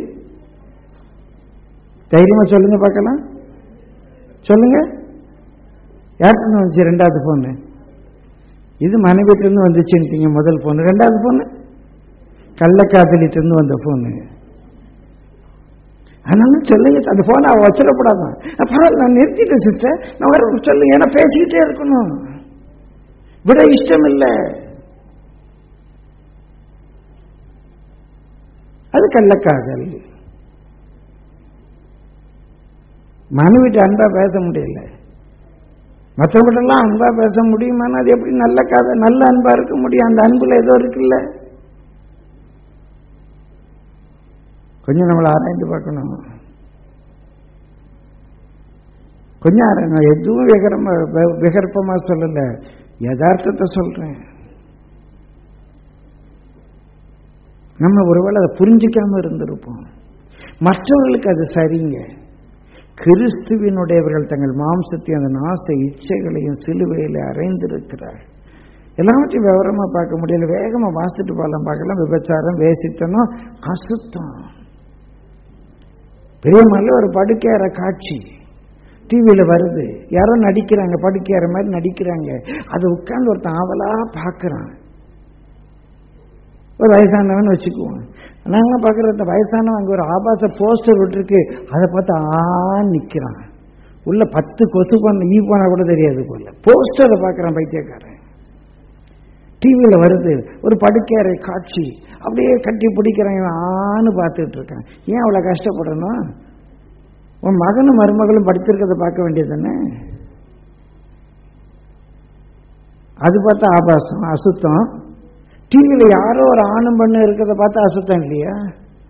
தைரியமா சொல்லுங்க பார்க்கலாம் சொல்லுங்க யார்கிட்ட இருந்து வந்துச்சு ரெண்டாவது போன் இது மனைவிட்ட இருந்து வந்துச்சுன்ட்டீங்க முதல் போன் ரெண்டாவது போன் கள்ளக்காதலிட்டு இருந்து வந்த போன் அதனால சொல்லுங்க அந்த போனை அவ வச்சிடக்கூடாதான் பரவாயில்ல நான் நிறுத்திட்டேன் சிஸ்டர் நான் வர சொல்லுங்க ஏன்னா பேசிக்கிட்டே இருக்கணும் விட இஷ்டம் இல்லை அது கள்ளக்காதல் மனைவிட்டு அன்பா பேச முடியல மற்றவங்கிட்டெல்லாம் அன்பா பேச முடியுமானா அது எப்படி நல்ல காதல் நல்ல அன்பா இருக்க முடியும் அந்த அன்புல ஏதோ இருக்குல்ல கொஞ்சம் நம்மளை ஆராய்ந்து பார்க்கணும் கொஞ்சம் ஆராய் நான் எதுவும் விகரமா வி- விகற்பமா சொல்லல யதார்த்தத்தை சொல்றேன் நம்ம ஒருவேளை அதை புரிஞ்சிக்காம இருந்திருப்போம் மற்றவர்களுக்கு அது சரிங்க கிறிஸ்துவினுடையவர்கள் தங்கள் மாம்சத்தையும் அந்த நாச இச்சைகளையும் சிலுவையில் அறைந்திருக்கிறார் எல்லாவற்றையும் விவரமா பார்க்க முடியல வேகமா வாசிட்டு போகலாம் பார்க்கலாம் விபச்சாரம் வேசித்தனம் அசுத்தம் பெரியமல்ல ஒரு படுக்கையற காட்சி டிவியில வருது யாரோ நடிக்கிறாங்க படுக்கையற மாதிரி நடிக்கிறாங்க அதை உட்கார்ந்து ஒருத்தன் ஆவலா பார்க்கறான் ஒரு வயசானவன் வச்சுக்குவோம் நாங்களாம் பார்க்குற இந்த வயசானவன் அங்கே ஒரு ஆபாச போஸ்டர் விட்டுருக்கு அதை பார்த்து ஆ நிற்கிறான் உள்ள பத்து கொசு பண்ண ஈ போனா கூட தெரியாது போல போஸ்டரை பார்க்குறான் பைத்தியக்காரன் டிவியில் வருது ஒரு படுக்கையறை காட்சி அப்படியே கட்டி பிடிக்கிறான் இவன் ஆன்னு பார்த்துட்டு இருக்கான் ஏன் அவ்வளோ கஷ்டப்படணும் உன் மகனும் மருமகளும் படிச்சிருக்கிறத பார்க்க வேண்டியது தானே அது பார்த்தா ஆபாசம் அசுத்தம் டிவியில் யாரோ ஒரு ஆணும் பண்ண இருக்கிறத பார்த்தா அசுத்தம் இல்லையா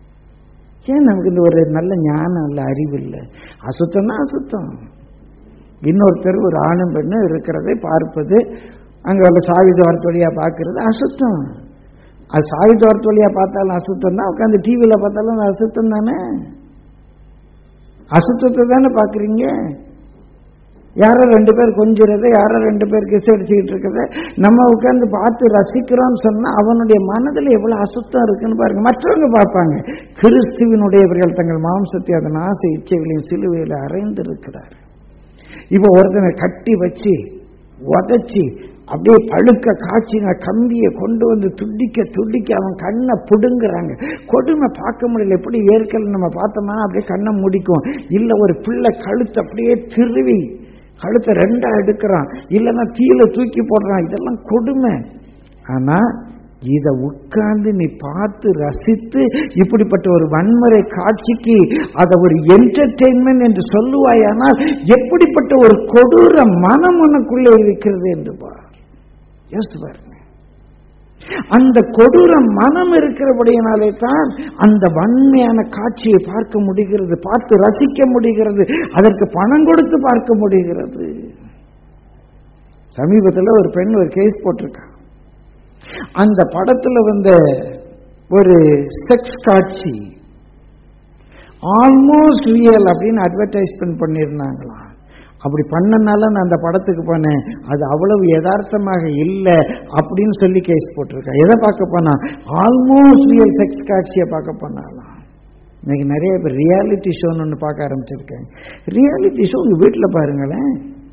ஏன் நமக்கு இந்த ஒரு நல்ல ஞானம் இல்லை அறிவு இல்லை அசுத்தம்னா அசுத்தம் இன்னொருத்தர் ஒரு ஆணும் பெண்ணும் இருக்கிறதை பார்ப்பது அங்கே உள்ள சாவி துவாரத்து வழியா பார்க்கறது அசுத்தம் அது சாவி துவாரத்து வழியா பார்த்தாலும் அசுத்தம் தான் உட்காந்து டிவியில் பார்த்தாலும் அது அசுத்தம் தானே அசுத்தத்தை தானே பார்க்குறீங்க யாரோ ரெண்டு பேர் கொஞ்சிறத யாரோ ரெண்டு பேர் கிஸ் அடிச்சுக்கிட்டு இருக்கிறத நம்ம உட்கார்ந்து பார்த்து ரசிக்கிறோம்னு சொன்னா அவனுடைய மனதில் எவ்வளவு அசுத்தம் இருக்குன்னு பாருங்க மற்றவங்க பார்ப்பாங்க கிறிஸ்துவினுடையவர்கள் தங்கள் மாம்சத்தை அதன் ஆசை இச்சைகளையும் சிலுவையில் அறைந்து இருக்கிறார் இப்போ ஒருத்தனை கட்டி வச்சு உதச்சி அப்படியே பழுக்க காய்ச்சிங்க கம்பியை கொண்டு வந்து துடிக்க துடிக்க அவன் கண்ணை புடுங்குறாங்க கொடுமை பார்க்க முடியல எப்படி ஏற்கனவே நம்ம பார்த்தோம்னா அப்படியே கண்ணை முடிக்கும் இல்லை ஒரு பிள்ளை கழுத்தை அப்படியே திருவி கழுத்தை ரெண்டா எடுக்கிறான் இல்லைன்னா கீழே தூக்கி போடுறான் இதெல்லாம் கொடுமை ஆனா இத உட்கார்ந்து நீ பார்த்து ரசித்து இப்படிப்பட்ட ஒரு வன்முறை காட்சிக்கு அதை ஒரு என்டர்டெயின்மெண்ட் என்று சொல்லுவாயானால் எப்படிப்பட்ட ஒரு கொடூர மனம் உனக்குள்ளே இருக்கிறது என்று பார் யோசித்து பாருங்க அந்த கொடூர மனம் இருக்கிறபடியினாலே தான் அந்த வன்மையான காட்சியை பார்க்க முடிகிறது பார்த்து ரசிக்க முடிகிறது அதற்கு பணம் கொடுத்து பார்க்க முடிகிறது சமீபத்தில் ஒரு பெண் ஒரு கேஸ் போட்டிருக்கா அந்த படத்துல வந்த ஒரு செக்ஸ் காட்சி ஆல்மோஸ்ட் ரியல் அப்படின்னு அட்வர்டைஸ்மெண்ட் பண்ணியிருந்தாங்களாம் அப்படி பண்ணனால நான் அந்த படத்துக்கு போனேன் அது அவ்வளவு யதார்த்தமாக இல்லை அப்படின்னு சொல்லி கேஸ் போட்டிருக்கேன் எதை பார்க்க போனா ஆல்மோஸ்ட் ரியல் செக்ஸ் காட்சியை பார்க்க போனாலாம் இன்னைக்கு நிறைய பேர் ரியாலிட்டி ஷோன்னு ஒன்று பார்க்க ஆரம்பிச்சிருக்கேன் ரியாலிட்டி ஷோ உங்க வீட்டில் பாருங்களேன்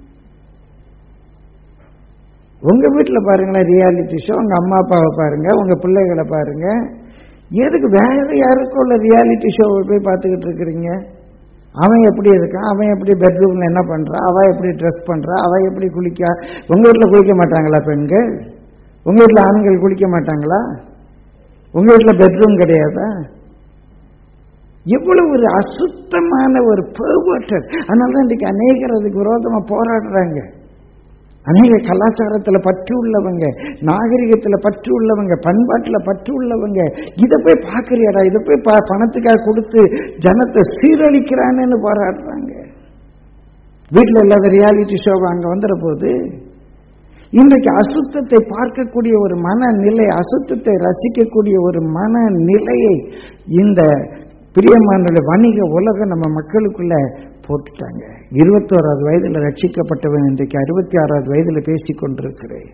உங்க வீட்டில் பாருங்களேன் ரியாலிட்டி ஷோ உங்க அம்மா அப்பாவை பாருங்க உங்க பிள்ளைகளை பாருங்க எதுக்கு வேற யாருக்கும் உள்ள ரியாலிட்டி ஷோவை போய் பார்த்துக்கிட்டு இருக்கிறீங்க அவன் எப்படி இருக்கான் அவன் எப்படி பெட்ரூம்ல என்ன பண்றான் அவ எப்படி ட்ரெஸ் பண்றா அவ எப்படி குளிக்கா உங்க வீட்டில் குளிக்க மாட்டாங்களா பெண்கள் உங்க வீட்டில் ஆண்கள் குளிக்க மாட்டாங்களா உங்க வீட்டில் பெட்ரூம் கிடையாதா எவ்வளவு ஒரு அசுத்தமான ஒரு பெர்வர்டர் அதனால தான் இன்றைக்கு அநேகர் அதுக்கு விரோதமா போராடுறாங்க அநேக கலாச்சாரத்துல பற்று உள்ளவங்க நாகரிகத்துல பற்று உள்ளவங்க பண்பாட்டுல பற்று உள்ளவங்க இதை போய் பார்க்கறியாடா இதை போய் ப- பணத்துக்காக கொடுத்து ஜனத்தை சீரழிக்கிறான்னு போராடுறாங்க வீட்டில் இல்லாத ரியாலிட்டி ஷோ அங்க வந்துட போகுது இன்றைக்கு அசுத்தத்தை பார்க்கக்கூடிய ஒரு மனநிலை அசுத்தத்தை ரசிக்கக்கூடிய ஒரு மனநிலையை இந்த பிரியமான வணிக உலகம் நம்ம மக்களுக்குள்ள போட்டுட்டாங்க இருபத்தோராவது வயதுல ரட்சிக்கப்பட்டவன் இன்றைக்கு அறுபத்தி ஆறாவது வயதுல பேசிக் கொண்டிருக்கிறேன்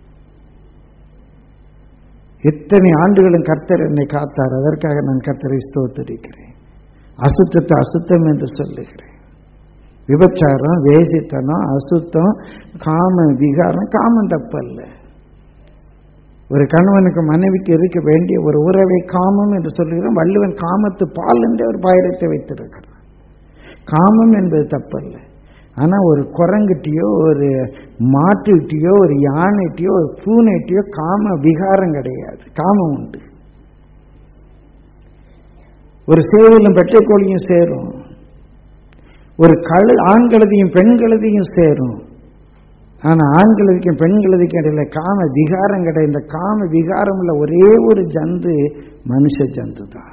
இத்தனை ஆண்டுகளும் கர்த்தர் என்னை காத்தார் அதற்காக நான் கர்த்தரை ஸ்தோத்தரிக்கிறேன் அசுத்தத்தை அசுத்தம் என்று சொல்லுகிறேன் விபச்சாரம் வேசித்தனம் அசுத்தம் காம விகாரம் காமம் தப்பல்ல ஒரு கணவனுக்கு மனைவிக்கு இருக்க வேண்டிய ஒரு உறவை காமம் என்று சொல்லுகிறோம் வள்ளுவன் காமத்து பால் என்று ஒரு பாயிரத்தை வைத்திருக்கிறான் காமம் என்பது தப்பல்ல ஆனா ஒரு குரங்குட்டியோ ஒரு மாட்டுகிட்டியோ ஒரு யானைட்டியோ ஒரு பூனைட்டியோ காம விகாரம் கிடையாது காமம் உண்டு ஒரு சேவலும் பெட்டைக்கோழியும் சேரும் ஒரு கழு ஆண்களதையும் பெண்களதையும் சேரும் ஆனா ஆண்களதுக்கும் பெண்களதுக்கும் இடையில காம விகாரம் கிடையாது இந்த காம விகாரம் உள்ள ஒரே ஒரு ஜந்து மனுஷ ஜந்து தான்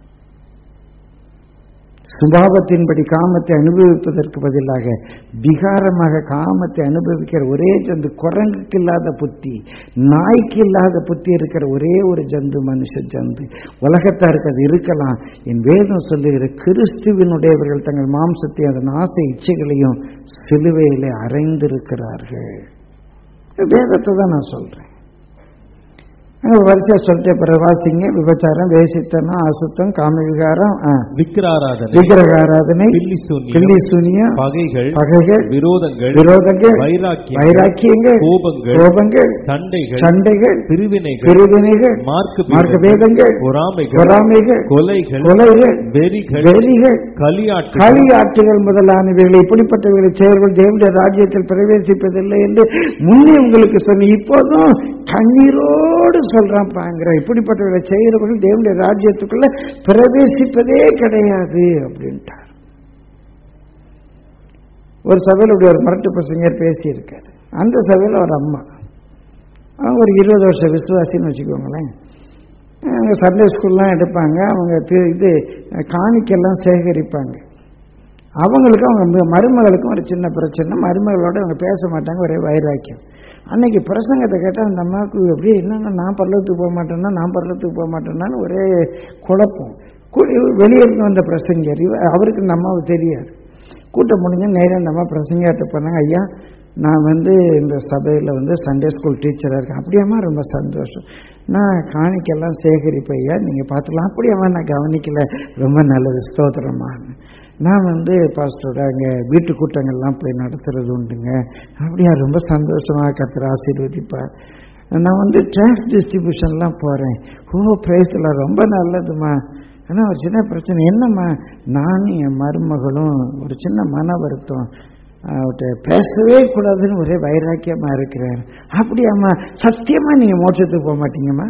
சுபாவத்தின்படி காமத்தை அனுபவிப்பதற்கு பதிலாக விகாரமாக காமத்தை அனுபவிக்கிற ஒரே ஜந்து குரங்குக்கு இல்லாத புத்தி நாய்க்கு இல்லாத புத்தி இருக்கிற ஒரே ஒரு ஜந்து மனுஷ ஜந்து உலகத்தாருக்கு அது இருக்கலாம் என் வேதம் சொல்லுகிற கிறிஸ்துவினுடையவர்கள் தங்கள் மாம்சத்தை அதன் ஆசை இச்சைகளையும் சிலுவையிலே அறைந்திருக்கிறார்கள் வேதத்தை தான் நான் சொல்றேன் அங்க வரிசையா சொல்லிட்டே பிறகு வாசிங்க விபச்சாரம் வேசித்தனம் அசுத்தம் காம விகாரம் ஆ. விக்கிராராதனை விக்கிரக ஆராதனை பில்லி சூனியம், பில்லி சூனியம் பகைகள் பகைகள் விரோதங்கள் விரோதங்கள் வைராக்கியம் வைராக்கியங்கள் கோபங்கள் கோபங்கள் சண்டைகள் சண்டைகள் பிரிவினைகள் பிரிவினைகள் மார்க்க மார்க்க பேதங்கள் பொறாமைகள் பொறாமைகள் கொலைகள் கொலைகள் வெறிகள் வெறிகள் களியாட்டு களியாட்டுகள் முதலானவைகளை இப்படிப்பட்டவைகளை செயல்கள் தேவனுடைய ராஜ்யத்தில் பிரவேசிப்பதில்லை என்று முன்னே உங்களுக்கு சொன்னி இப்போதும் கண்ணீரோடு சொல்றான்ப்பாங்கிற இப்படிப்பட்டவர்களை செய்கிறவர்கள் தேவனுடைய ராஜ்யத்துக்குள்ள பிரவேசிப்பதே கிடையாது அப்படின்ட்டார் ஒரு சபையில் இப்படி ஒரு மரட்டு பசங்கர் பேசியிருக்காரு அந்த சபையில் ஒரு அம்மா அவங்க ஒரு இருபது வருஷம் விசுவாசின்னு வச்சுக்கோங்களேன் அவங்க சண்டே ஸ்கூல்லாம் எடுப்பாங்க அவங்க தி- இது காணிக்கெல்லாம் சேகரிப்பாங்க அவங்களுக்கும் அவங்க ம- மருமகளுக்கும் ஒரு சின்ன பிரச்சனை மருமகளோட அவங்க பேச மாட்டாங்க ஒரே வைராக்கியம் அன்னைக்கு பிரசங்கத்தை கேட்டால் அந்த அம்மாவுக்கு எப்படி என்னன்னா நான் பல்லவத்துக்கு போக மாட்டேன்னா நான் பல்லவத்துக்கு போக மாட்டேன்னான்னு ஒரே குழப்பம் கு- வெளியிருந்து வந்த பிரசங்கர் இவ- அவருக்கு இந்த அம்மாவுக்கு தெரியாது கூட்டம் முடிஞ்சு நேரம் அந்த அம்மா பிரசங்கியாட்ட பண்ணாங்க ஐயா நான் வந்து இந்த சபையில் வந்து சண்டே ஸ்கூல் டீச்சராக இருக்கேன் அப்படியாம்மா ரொம்ப சந்தோஷம் நான் காணிக்கெல்லாம் சேகரிப்பேன் ஐயா நீங்கள் பார்த்துக்கலாம் அப்படியாம்மா நான் கவனிக்கல ரொம்ப நல்லது ஸ்தோத்திரமா நான் வந்து பாஸ்டரோட அங்கே வீட்டு கூட்டங்கள்லாம் போய் நடத்துறது உண்டுங்க அப்படியா ரொம்ப சந்தோஷமாக கத்துற ஆசீர்வதிப்பார் நான் வந்து ட்ரான்ஸ் டிஸ்ட்ரிபியூஷன்லாம் போகிறேன் ஓ பிரைஸ்லாம் ரொம்ப நல்லதுமா ஆனால் ஒரு சின்ன பிரச்சனை என்னம்மா நானும் என் மருமகளும் ஒரு சின்ன மன வருத்தம் அவர்கிட்ட பேசவே கூடாதுன்னு ஒரே வைராக்கியமாக இருக்கிறேன் அப்படியாம்மா சத்தியமா நீங்கள் மோட்சத்துக்கு போக மாட்டீங்கம்மா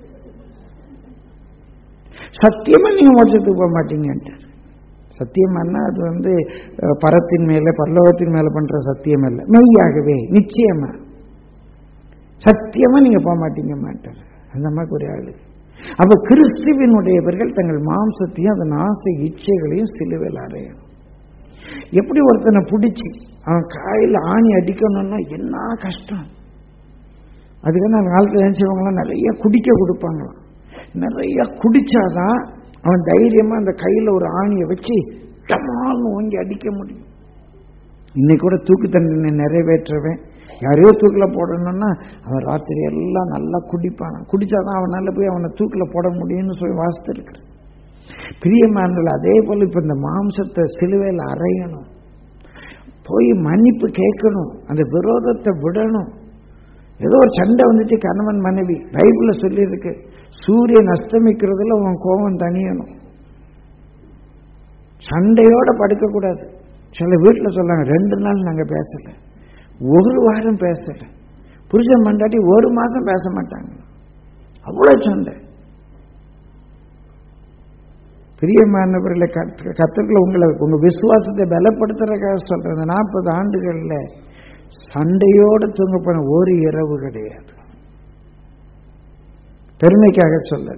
சத்தியமா நீங்கள் மோட்சத்துக்கு போக மாட்டீங்கன்ட்டு சத்தியமானா அது வந்து அஹ், பரத்தின் மேலே பரலோகத்தின் மேலே பண்ற சத்தியம் இல்லை மெய்யாகவே நிச்சயமா சத்தியமா நீங்க போக மாட்டீங்க மாட்டார் அந்த மாதிரி ஒரு ஆளு அப்ப கிறிஸ்துவினுடையவர்கள் தங்கள் மாம்சத்தையும் அதன் ஆசை இச்சைகளையும் சிலுவையில் அறையணும் எப்படி ஒருத்தனை பிடிச்சி அவன் காயில் ஆணி அடிக்கணும்னா என்ன கஷ்டம் அதுக்கு அந்த காலத்தில் நினைச்சவங்களாம் நிறைய குடிக்க கொடுப்பாங்களாம் நிறைய குடிச்சாதான் அவன் தைரியமா அந்த கையில ஒரு ஆணியை வச்சு டமால்னு ஓங்கி அடிக்க முடியும் இன்னைக்கு கூட தூக்கு தண்டனை நிறைவேற்றவன் யாரையோ தூக்கில் போடணும்னா அவன் ராத்திரி எல்லாம் நல்லா குடிப்பான் குடிச்சாதான் அவனால போய் அவனை தூக்கில் போட முடியும்னு சொல்லி வாசித்து இருக்கிறேன் பிரியமானங்கள் அதே போல இப்ப இந்த மாம்சத்தை சிலுவையில் அறையணும் போய் மன்னிப்பு கேட்கணும் அந்த விரோதத்தை விடணும் ஏதோ ஒரு சண்டை வந்துச்சு கணவன் மனைவி பைபிள்ல சொல்லியிருக்கு சூரியன் அஸ்தமிக்கிறதுல உன் கோபம் தணியணும் சண்டையோட படுக்கக்கூடாது சில வீட்டில் சொல்றாங்க ரெண்டு நாள் நாங்க பேசல ஒரு வாரம் பேசல புருஷன் மண்டாட்டி ஒரு மாசம் பேச மாட்டாங்க அவ்வளவு சண்டை பிரியமானவர்களை கத்தர்களை உங்களை உங்க விசுவாசத்தை பலப்படுத்துறதுக்காக சொல்றேன் இந்த நாற்பது ஆண்டுகள்ல சண்டையோட தூங்க போன ஒரு இரவு கிடையாது பெருமைக்காக சொல்லல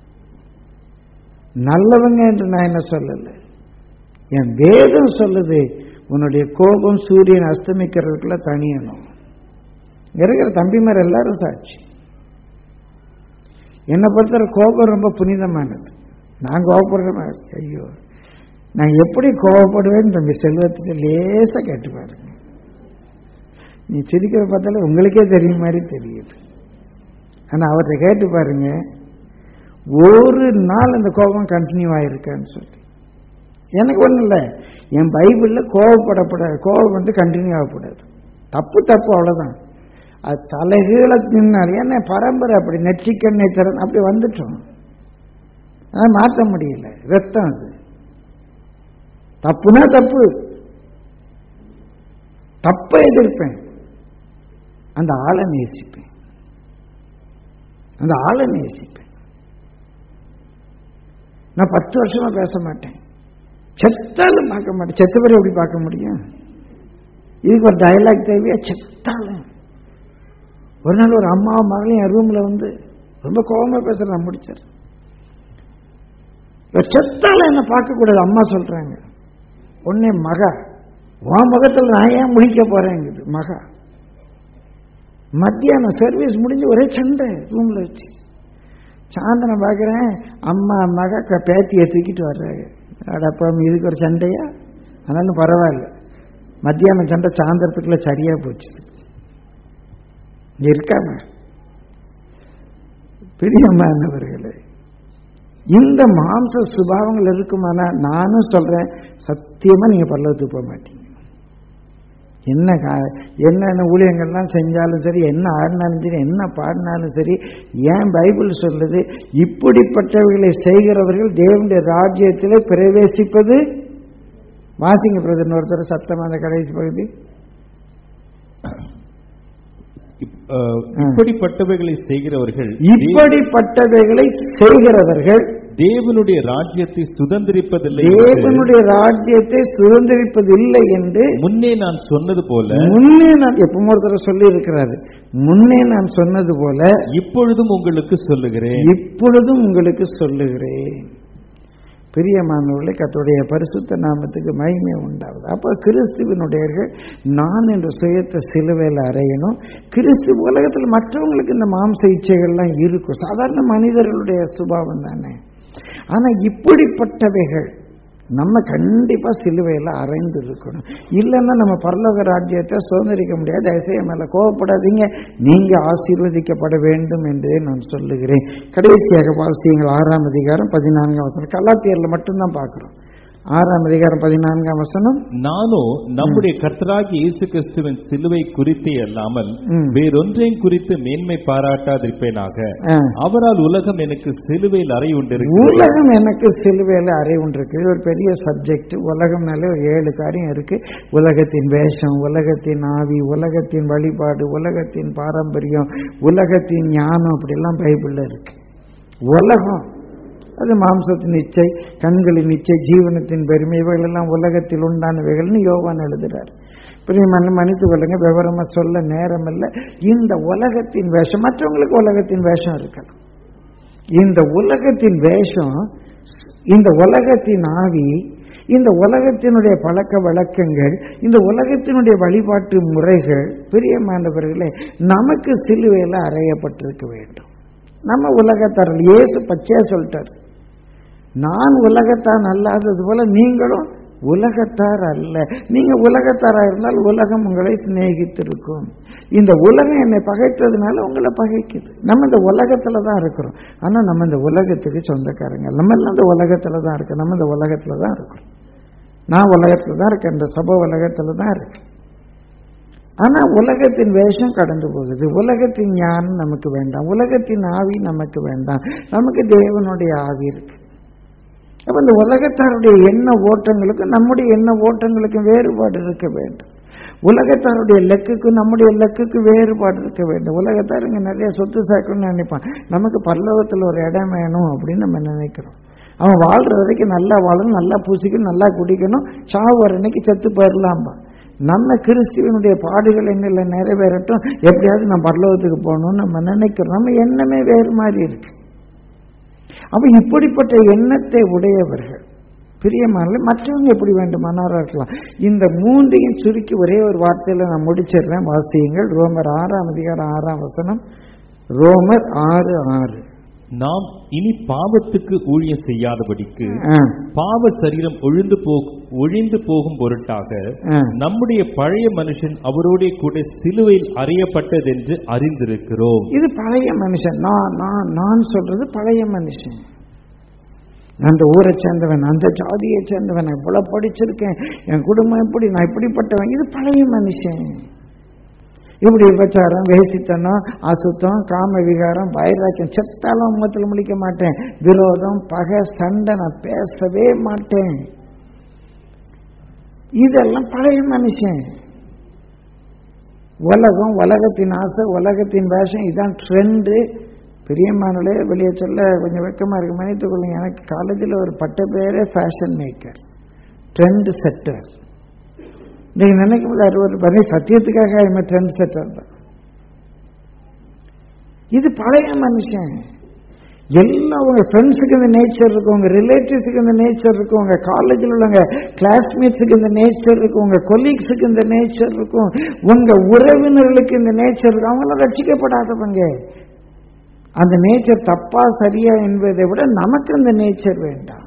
நல்லவங்க என்று நான் என்ன சொல்லல என் வேதம் சொல்லுது உன்னுடைய கோபம் சூரியன் அஸ்தமிக்கிறதுக்குள்ள தனியணும் இங்க இருக்கிற தம்பிமார் எல்லாரும் சாட்சி என்னை பொறுத்தவரை கோபம் ரொம்ப புனிதமானது நான் கோபப்படுறேன் ஐயோ நான் எப்படி கோபப்படுவேன்னு தம்பி செல்வத்துக்கு லேசா கேட்டு பாருங்க நீ சிரிக்கிறத பார்த்தாலே உங்களுக்கே தெரியும் மாதிரி தெரியுது ஆனா அவர்கிட்ட கேட்டு பாருங்க ஒரு நாள் அந்த கோபம் கண்டினியூ ஆயிருக்கான்னு சொல்லி எனக்கு ஒன்றும் இல்லை என் பைபிளில் கோவப்படப்படாது கோபம் வந்து கண்டினியூ ஆகக்கூடாது தப்பு தப்பு அவ்வளோதான் அது தலைகீழ நின்னார் ஏன்னா பரம்பரை அப்படி நெற்றிக்கண்ணை திறன் அப்படி வந்துட்டோம் ஆனால் மாற்ற முடியல ரத்தம் அது தப்புனா தப்பு தப்பை எதிர்ப்பேன் அந்த ஆளை நேசிப்பேன் அந்த ஆளை நேசிப்பேன் நான் பத்து வருஷமா பேச மாட்டேன் செத்தாலும் பார்க்க மாட்டேன் செத்த பேர் எப்படி பார்க்க முடியும் இதுக்கு ஒரு டயலாக் தேவையா செத்தாலும் ஒரு நாள் ஒரு அம்மாவும் மகளையும் என் ரூம்ல வந்து ரொம்ப கோபமா பேசுற நான் முடிச்சேன் செத்தாலும் என்ன பார்க்க கூடாது அம்மா சொல்றாங்க உடனே மக உன் முகத்தில் நான் ஏன் முழிக்க போறேங்குது மகா மத்தியானம் சர்வீஸ் முடிஞ்சு ஒரே சண்டை ரூம்ல வச்சு சாயந்தரம் பார்க்குறேன் அம்மா மக க- பேத்தியை தூக்கிட்டு வர்றாங்க அடப்பா இதுக்கு ஒரு சண்டையா ஆனாலும் பரவாயில்ல மத்தியானம் சண்டை சாயந்தரத்துக்குள்ள சரியா போச்சு இங்க இருக்காம பிரியமானவர்களே இந்த மாம்ச சுபாவங்கள் இருக்குமானா நானும் சொல்றேன் சத்தியமா நீங்க பல்லவத்துக்கு போக மாட்டீங்க என்ன கா- என்னென்ன ஊழியங்கள்லாம் செஞ்சாலும் சரி என்ன ஆடினாலும் சரி என்ன பாடினாலும் சரி ஏன் பைபிள் சொல்லுது இப்படிப்பட்டவர்களை செய்கிறவர்கள் தேவனுடைய ராஜ்யத்திலே பிரவேசிப்பது வாசிங்க பிரதர் ஒருத்தர் சத்தமா அந்த கடைசி பகுதி இப்- அஹ், இப்படிப்பட்டவைகளை செய்கிறவர்கள் இப்படிப்பட்டவைகளை செய்கிறவர்கள் தேவனுடைய ராஜ்யத்தை சுதந்திரிப்பதில்லை என்று தேவனுடைய ராஜ்யத்தை சுதந்திரிப்பதில்லை என்று முன்னே நான் சொன்னது போல முன்னே நான் எப்பவும் ஒருத்தர் சொல்லி இருக்கிறாரு முன்னே நான் சொன்னது போல இப்பொழுதும் உங்களுக்கு சொல்லுகிறேன் இப்பொழுதும் உங்களுக்கு சொல்லுகிறேன் பிரியமானவர்களே கர்த்தருடைய பரிசுத்த நாமத்துக்கு மகிமை உண்டாகுது அப்போ கிறிஸ்துவனுடையர்கள் நான் என்ற சுயத்தை சிலுவையில் அறையணும் கிறிஸ்து உலகத்தில் மற்றவங்களுக்கு இந்த மாம்ச இச்சைகள்லாம் இருக்கும் சாதாரண மனிதர்களுடைய சுபாவம் தானே ஆனா இப்படிப்பட்டவைகள் நம்ம கண்டிப்பா சிலுவையில் அரைந்து இருக்கணும் இல்லைன்னா நம்ம பரலோக ராஜ்யத்தை சுதந்திரிக்க முடியாது தயவுசெய்து மேல கோவப்படாதீங்க நீங்க ஆசீர்வதிக்கப்பட வேண்டும் என்றே நான் சொல்லுகிறேன் கடைசியாக வாசியங்கள் ஆறாம் அதிகாரம் பதினான்காம் வசனம் கலாத்தியர்ல மட்டும்தான் பார்க்கிறோம் ஆறாம் அதிகாரம் பதினான்காம் வசனம் நானோ நம்முடைய கர்த்தராகிய இயேசு கிறிஸ்துவின் சிலுவை குறித்தே அல்லாமல் ம். வேறொன்றையும் குறித்து மேன்மை பாராட்டாதிருப்பேனாக ஆ. அவரால் உலகம் எனக்கு சிலுவையில் அறை உண்டிருக்கிறது உலகம் எனக்கு சிலுவையில் அறை ஒன்று இருக்கு இது ஒரு பெரிய சப்ஜெக்ட் உலகம்னாலே ஒரு ஏழு காரியம் இருக்கு உலகத்தின் வேஷம் உலகத்தின் ஆவி உலகத்தின் வழிபாடு உலகத்தின் பாரம்பரியம் உலகத்தின் ஞானம் அப்படிலாம் பைபிள்ல இருக்கு உலகம் அது மாம்சத்தின் இச்சை கண்களின் இச்சை ஜீவனத்தின் பெருமை இவைகள் எல்லாம் உலகத்தில் உண்டானவைகள்னு யோவான் எழுதுறார் பிரியமான மன்னித்து கொள்ளுங்க விவரமா சொல்ல நேரம் இல்லை இந்த உலகத்தின் வேஷம் மற்றவங்களுக்கு உலகத்தின் வேஷம் இருக்கலாம் இந்த உலகத்தின் வேஷம் இந்த உலகத்தின் ஆவி இந்த உலகத்தினுடைய பழக்க வழக்கங்கள் இந்த உலகத்தினுடைய வழிபாட்டு முறைகள் பிரியமானவர்களே நமக்கு சிலுவையில் அறையப்பட்டிருக்க வேண்டும் நம்ம உலகத்தாரல் இயேசு பச்சையா சொல்லிட்டார் நான் உலகத்தான் அல்லாதது போல நீங்களும் உலகத்தார் அல்ல நீங்க உலகத்தாரா இருந்தால் உலகம் உங்களை சிநேகித்திருக்கும் இந்த உலகம் என்னை பகைத்ததுனால உங்களை பகைக்குது நம்ம இந்த உலகத்துல தான் இருக்கிறோம் ஆனா நம்ம இந்த உலகத்துக்கு சொந்தக்காரங்க நம்ம எல்லாம் இந்த உலகத்துல தான் இருக்கோம் நம்ம இந்த உலகத்துல தான் இருக்கிறோம் நான் உலகத்துல தான் இருக்கேன் இந்த சபை உலகத்துல தான் இருக்கேன் ஆனா உலகத்தின் வேஷம் கடந்து போகுது உலகத்தின் ஞானம் நமக்கு வேண்டாம் உலகத்தின் ஆவி நமக்கு வேண்டாம் நமக்கு தேவனுடைய ஆவி இருக்கு அப்ப இந்த உலகத்தாருடைய எண்ண ஓட்டங்களுக்கும் நம்முடைய எண்ண ஓட்டங்களுக்கும் வேறுபாடு இருக்க வேண்டும் உலகத்தாருடைய லக்குக்கும் நம்முடைய லக்குக்கு வேறுபாடு இருக்க வேண்டும் உலகத்தார் இங்க நிறைய சொத்து சேர்க்கணும்னு நினைப்பான் நமக்கு பல்லவத்தில் ஒரு இடம் வேணும் அப்படின்னு நம்ம நினைக்கிறோம் அவன் வாழ்ற வரைக்கும் நல்லா வாழணும் நல்லா பூசிக்கணும் நல்லா குடிக்கணும் சாவு வர அன்னைக்கு செத்து போயிடலாம்பா நம்ம கிறிஸ்துவனுடைய பாடுகள் என்னில் நிறைவேறட்டும் எப்படியாவது நான் பரலோகத்துக்கு போகணும்னு நம்ம நினைக்கிறோம் நம்ம எண்ணமே வேறு மாதிரி இருக்கு அப்ப இப்படிப்பட்ட எண்ணத்தை உடையவர்கள் பிரியமான மற்றவங்க எப்படி வேண்டுமானாரா இருக்கலாம் இந்த மூன்றையும் சுருக்கி ஒரே ஒரு வார்த்தையில நான் முடிச்சிடுறேன் வாசியுங்கள் ரோமர் ஆறாம் அதிகாரம் ஆறாம் வசனம் ரோமர் ஆறு ஆறு நாம் இனி பாவத்துக்கு ஊழியம் செய்யாதபடிக்கு ஆ, பாவ சரீரம் ஒழிந்து போ ஒழிந்து போகும் பொருட்டாக ஆ. நம்முடைய பழைய மனுஷன் அவரோடே கூட சிலுவையில் அறியப்பட்டதென்று அறிந்திருக்கிறோம் இது பழைய மனுஷன் நான் நான் நான் சொல்றது பழைய மனுஷன் அந்த ஊரை சேர்ந்தவன் அந்த ஜாதியை சேர்ந்தவன் நான் இவ்வளவு படிச்சிருக்கேன் என் குடும்பம் எப்படி நான் இப்படிப்பட்டவன் இது பழைய மனுஷன் இப்படி விபச்சாரம் வேசித்தனம் அசுத்தம் காம விகாரம் வைராக்கியம் செத்தாலும் முகத்தில் முடிக்க மாட்டேன் விரோதம் பகை சண்டை நான் பேசவே மாட்டேன் இதெல்லாம் பழைய மனுஷன் உலகம் உலகத்தின் ஆசை உலகத்தின் வேஷம் இதான் ட்ரெண்டு பெரியம்மானே வெளியே சொல்ல கொஞ்சம் வெக்கமா இருக்கு மன்னித்துக் கொள்ளுங்க எனக்கு காலேஜில் ஒரு பட்ட பேரே ஃபேஷன் மேக்கர் ட்ரெண்ட் செட்டர் நீங்க நினைக்கும் போது அறுபது பண்ணி சத்தியத்துக்காக இவன் ட்ரெண்ட் செட்டர் தான் இது பழைய மனுஷன் எல்லாம் உங்க ஃப்ரெண்ட்ஸுக்கு இந்த நேச்சர் இருக்கும் உங்க ரிலேட்டிவ்ஸுக்கு இந்த நேச்சர் இருக்கும் உங்க காலேஜில் உள்ளவங்க கிளாஸ்மேட்ஸுக்கு இந்த நேச்சர் இருக்கும் உங்க கொலீக்ஸுக்கு இந்த நேச்சர் இருக்கும் உங்க உறவினர்களுக்கு இந்த நேச்சர் இருக்கும் அவங்களாம் ரட்சிக்கப்படாதவங்க அந்த நேச்சர் தப்பா சரியா என்பதை விட நமக்கு அந்த நேச்சர் வேண்டாம்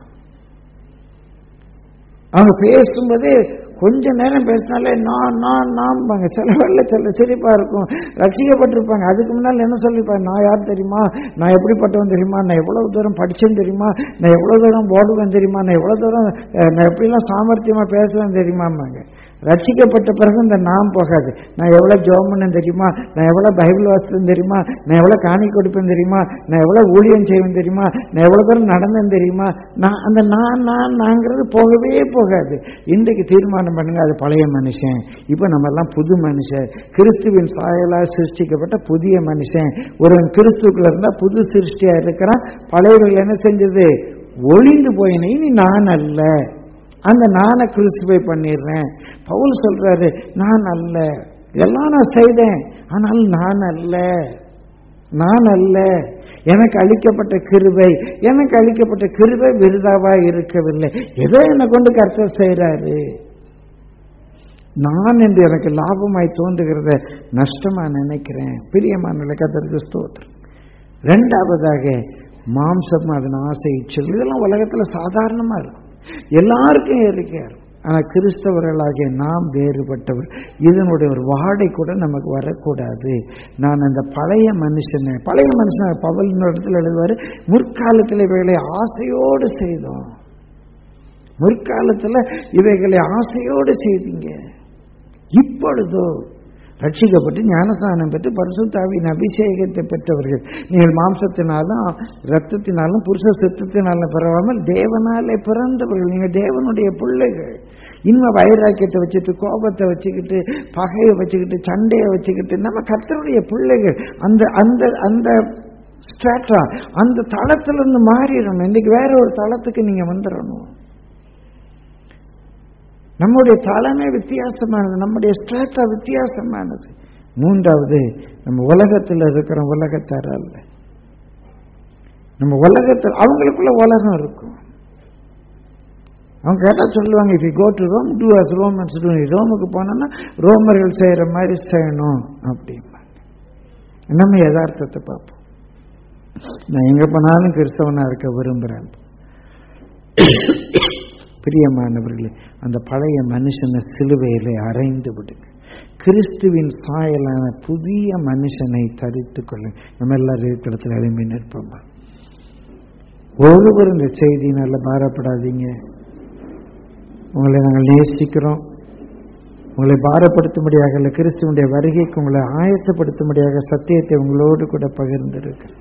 அவங்க பேசும்போதே கொஞ்ச நேரம் பேசினாலே நான் நான் நாம்பாங்க சில வேலை சில சிரிப்பா இருக்கும் ரட்சிக்கப்பட்டிருப்பாங்க அதுக்கு முன்னால் என்ன சொல்லியிருப்பாங்க நான் யார் தெரியுமா நான் எப்படிப்பட்டவன் தெரியுமா நான் எவ்வளவு தூரம் படிச்சேன் தெரியுமா நான் எவ்வளவு தூரம் ஓடுவேன் தெரியுமா நான் எவ்வளவு தூரம் அஹ், நான் எப்படிலாம் சாமர்த்தியமா பேசுவேன் தெரியுமாம்பாங்க ரட்சிக்கப்பட்ட பிறகு இந்த நாம் போகாது நான் எவ்வளவு ஜோமன்னு தெரியுமா நான் எவ்வளவு பைபிள் வாசித்தேன் தெரியுமா நான் எவ்வளவு காணி கொடுப்பேன் தெரியுமா நான் எவ்வளவு ஊழியம் செய்வேன் தெரியுமா நான் எவ்வளவு தூரம் நடந்தேன் தெரியுமா நான் அந்த நான் நான் நாங்கிறது போகவே போகாது இன்றைக்கு தீர்மானம் பண்ணுங்க அது பழைய மனுஷன் இப்போ நம்ம எல்லாம் புது மனுஷன் கிறிஸ்துவின் சாயலால் சிருஷ்டிக்கப்பட்ட புதிய மனுஷன் ஒருவன் கிறிஸ்துக்குள்ள இருந்தா புது சிருஷ்டியா இருக்கிறான் பழையவர்கள் என்ன செஞ்சது ஒளிந்து போயின இனி நான் அல்ல அந்த நானை கிறிஸ்துவை பண்ணிடுறேன் பவுல் சொல்றாரு நான் அல்ல இதெல்லாம் நான் செய்தேன் ஆனால் நான் அல்ல நான் அல்ல எனக்கு அளிக்கப்பட்ட கிருபை எனக்கு அளிக்கப்பட்ட கிருபை விருதாவா இருக்கவில்லை ஏதோ என்னை கொண்டு கர்த்தர் செய்கிறாரு நான் என்று எனக்கு லாபமாய் தோன்றுகிறத நஷ்டமா நினைக்கிறேன் பிரியமான கத்தருக்கு ஸ்தோத்திரம் ரெண்டாவதாக மாம்சம் அதன் ஆசை இச்சல் இதெல்லாம் உலகத்துல சாதாரணமா இருக்கும் எல்லாருக்கும் இருக்காரு ஆனா கிறிஸ்தவர்களாகிய நாம் வேறுபட்டவர் இதனுடைய ஒரு வாடை கூட நமக்கு வரக்கூடாது நான் அந்த பழைய மனுஷனை பழைய மனுஷன் பவல் இடத்துல எழுதுவாரு முற்காலத்தில் இவைகளை ஆசையோடு செய்தோம் முற்காலத்துல இவைகளை ஆசையோடு செய்தீங்க இப்பொழுதோ ரட்சிக்கப்பட்டு ஞானஸ்நானம் பெற்று பரிசுத்தாவின் அபிஷேகத்தை பெற்றவர்கள் நீங்கள் மாம்சத்தினாலும் ரத்தத்தினாலும் புருஷ சித்தத்தினாலும் பிறவாமல் தேவனாலே பிறந்தவர்கள் நீங்கள் தேவனுடைய பிள்ளைகள் இன்ம வைராக்கியத்தை வச்சுட்டு கோபத்தை வச்சுக்கிட்டு பகையை வச்சுக்கிட்டு சண்டையை வச்சுக்கிட்டு நம்ம கர்த்தருடைய பிள்ளைகள் அந்த அந்த அந்த ஸ்ட்ராட்டா அந்த தளத்திலிருந்து மாறிடணும் இன்னைக்கு வேற ஒரு தளத்துக்கு நீங்க வந்துடணும் நம்முடைய தலைமை வித்தியாசமானது நம்முடைய ஸ்ட்ராட்டா வித்தியாசமானது மூன்றாவது நம்ம உலகத்தில் இருக்கிற உலகத்தார அல்ல நம்ம உலகத்தில் அவங்களுக்குள்ள உலகம் இருக்கும் அவங்க கேட்டால் சொல்லுவாங்க if you go to Rome do as Romans do ரோமுக்கு போனோம்னா ரோமர்கள் செய்கிற மாதிரி செய்யணும் அப்படிம்பாங்க நம்ம யதார்த்தத்தை பார்ப்போம் நான் எங்கே போனாலும் கிறிஸ்தவனாக இருக்க விரும்புகிறேன் பிரியமானவர்களே அந்த பழைய மனுஷனை சிலுவையிலே அரைந்து விடுங்க கிறிஸ்துவின் சாயலான புதிய மனுஷனை தரித்து கொள்ளுங்க நம்ம எல்லாரும் இருக்கிறத்துல எழும்பி நிற்போமா ஒருவர் இந்த செய்தியினால பாரப்படாதீங்க உங்களை நாங்கள் நேசிக்கிறோம் உங்களை பாரப்படுத்தும்படியாக இல்லை கிறிஸ்துவனுடைய வருகைக்கு உங்களை ஆயத்தப்படுத்தும்படியாக சத்தியத்தை உங்களோடு கூட பகிர்ந்திருக்கிறேன்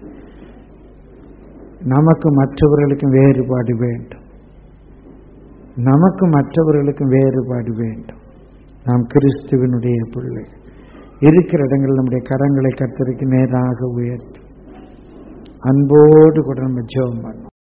நமக்கு மற்றவர்களுக்கும் வேறுபாடு வேண்டும் நமக்கு மற்றவர்களுக்கும் வேறுபாடு வேண்டும் நாம் கிறிஸ்துவனுடைய பிள்ளை இருக்கிற இடங்கள் நம்முடைய கரங்களை கர்த்தருக்கு நேராக உயர்த்தி அன்போடு கூட நம்ம ஜெபம் பண்ணோம்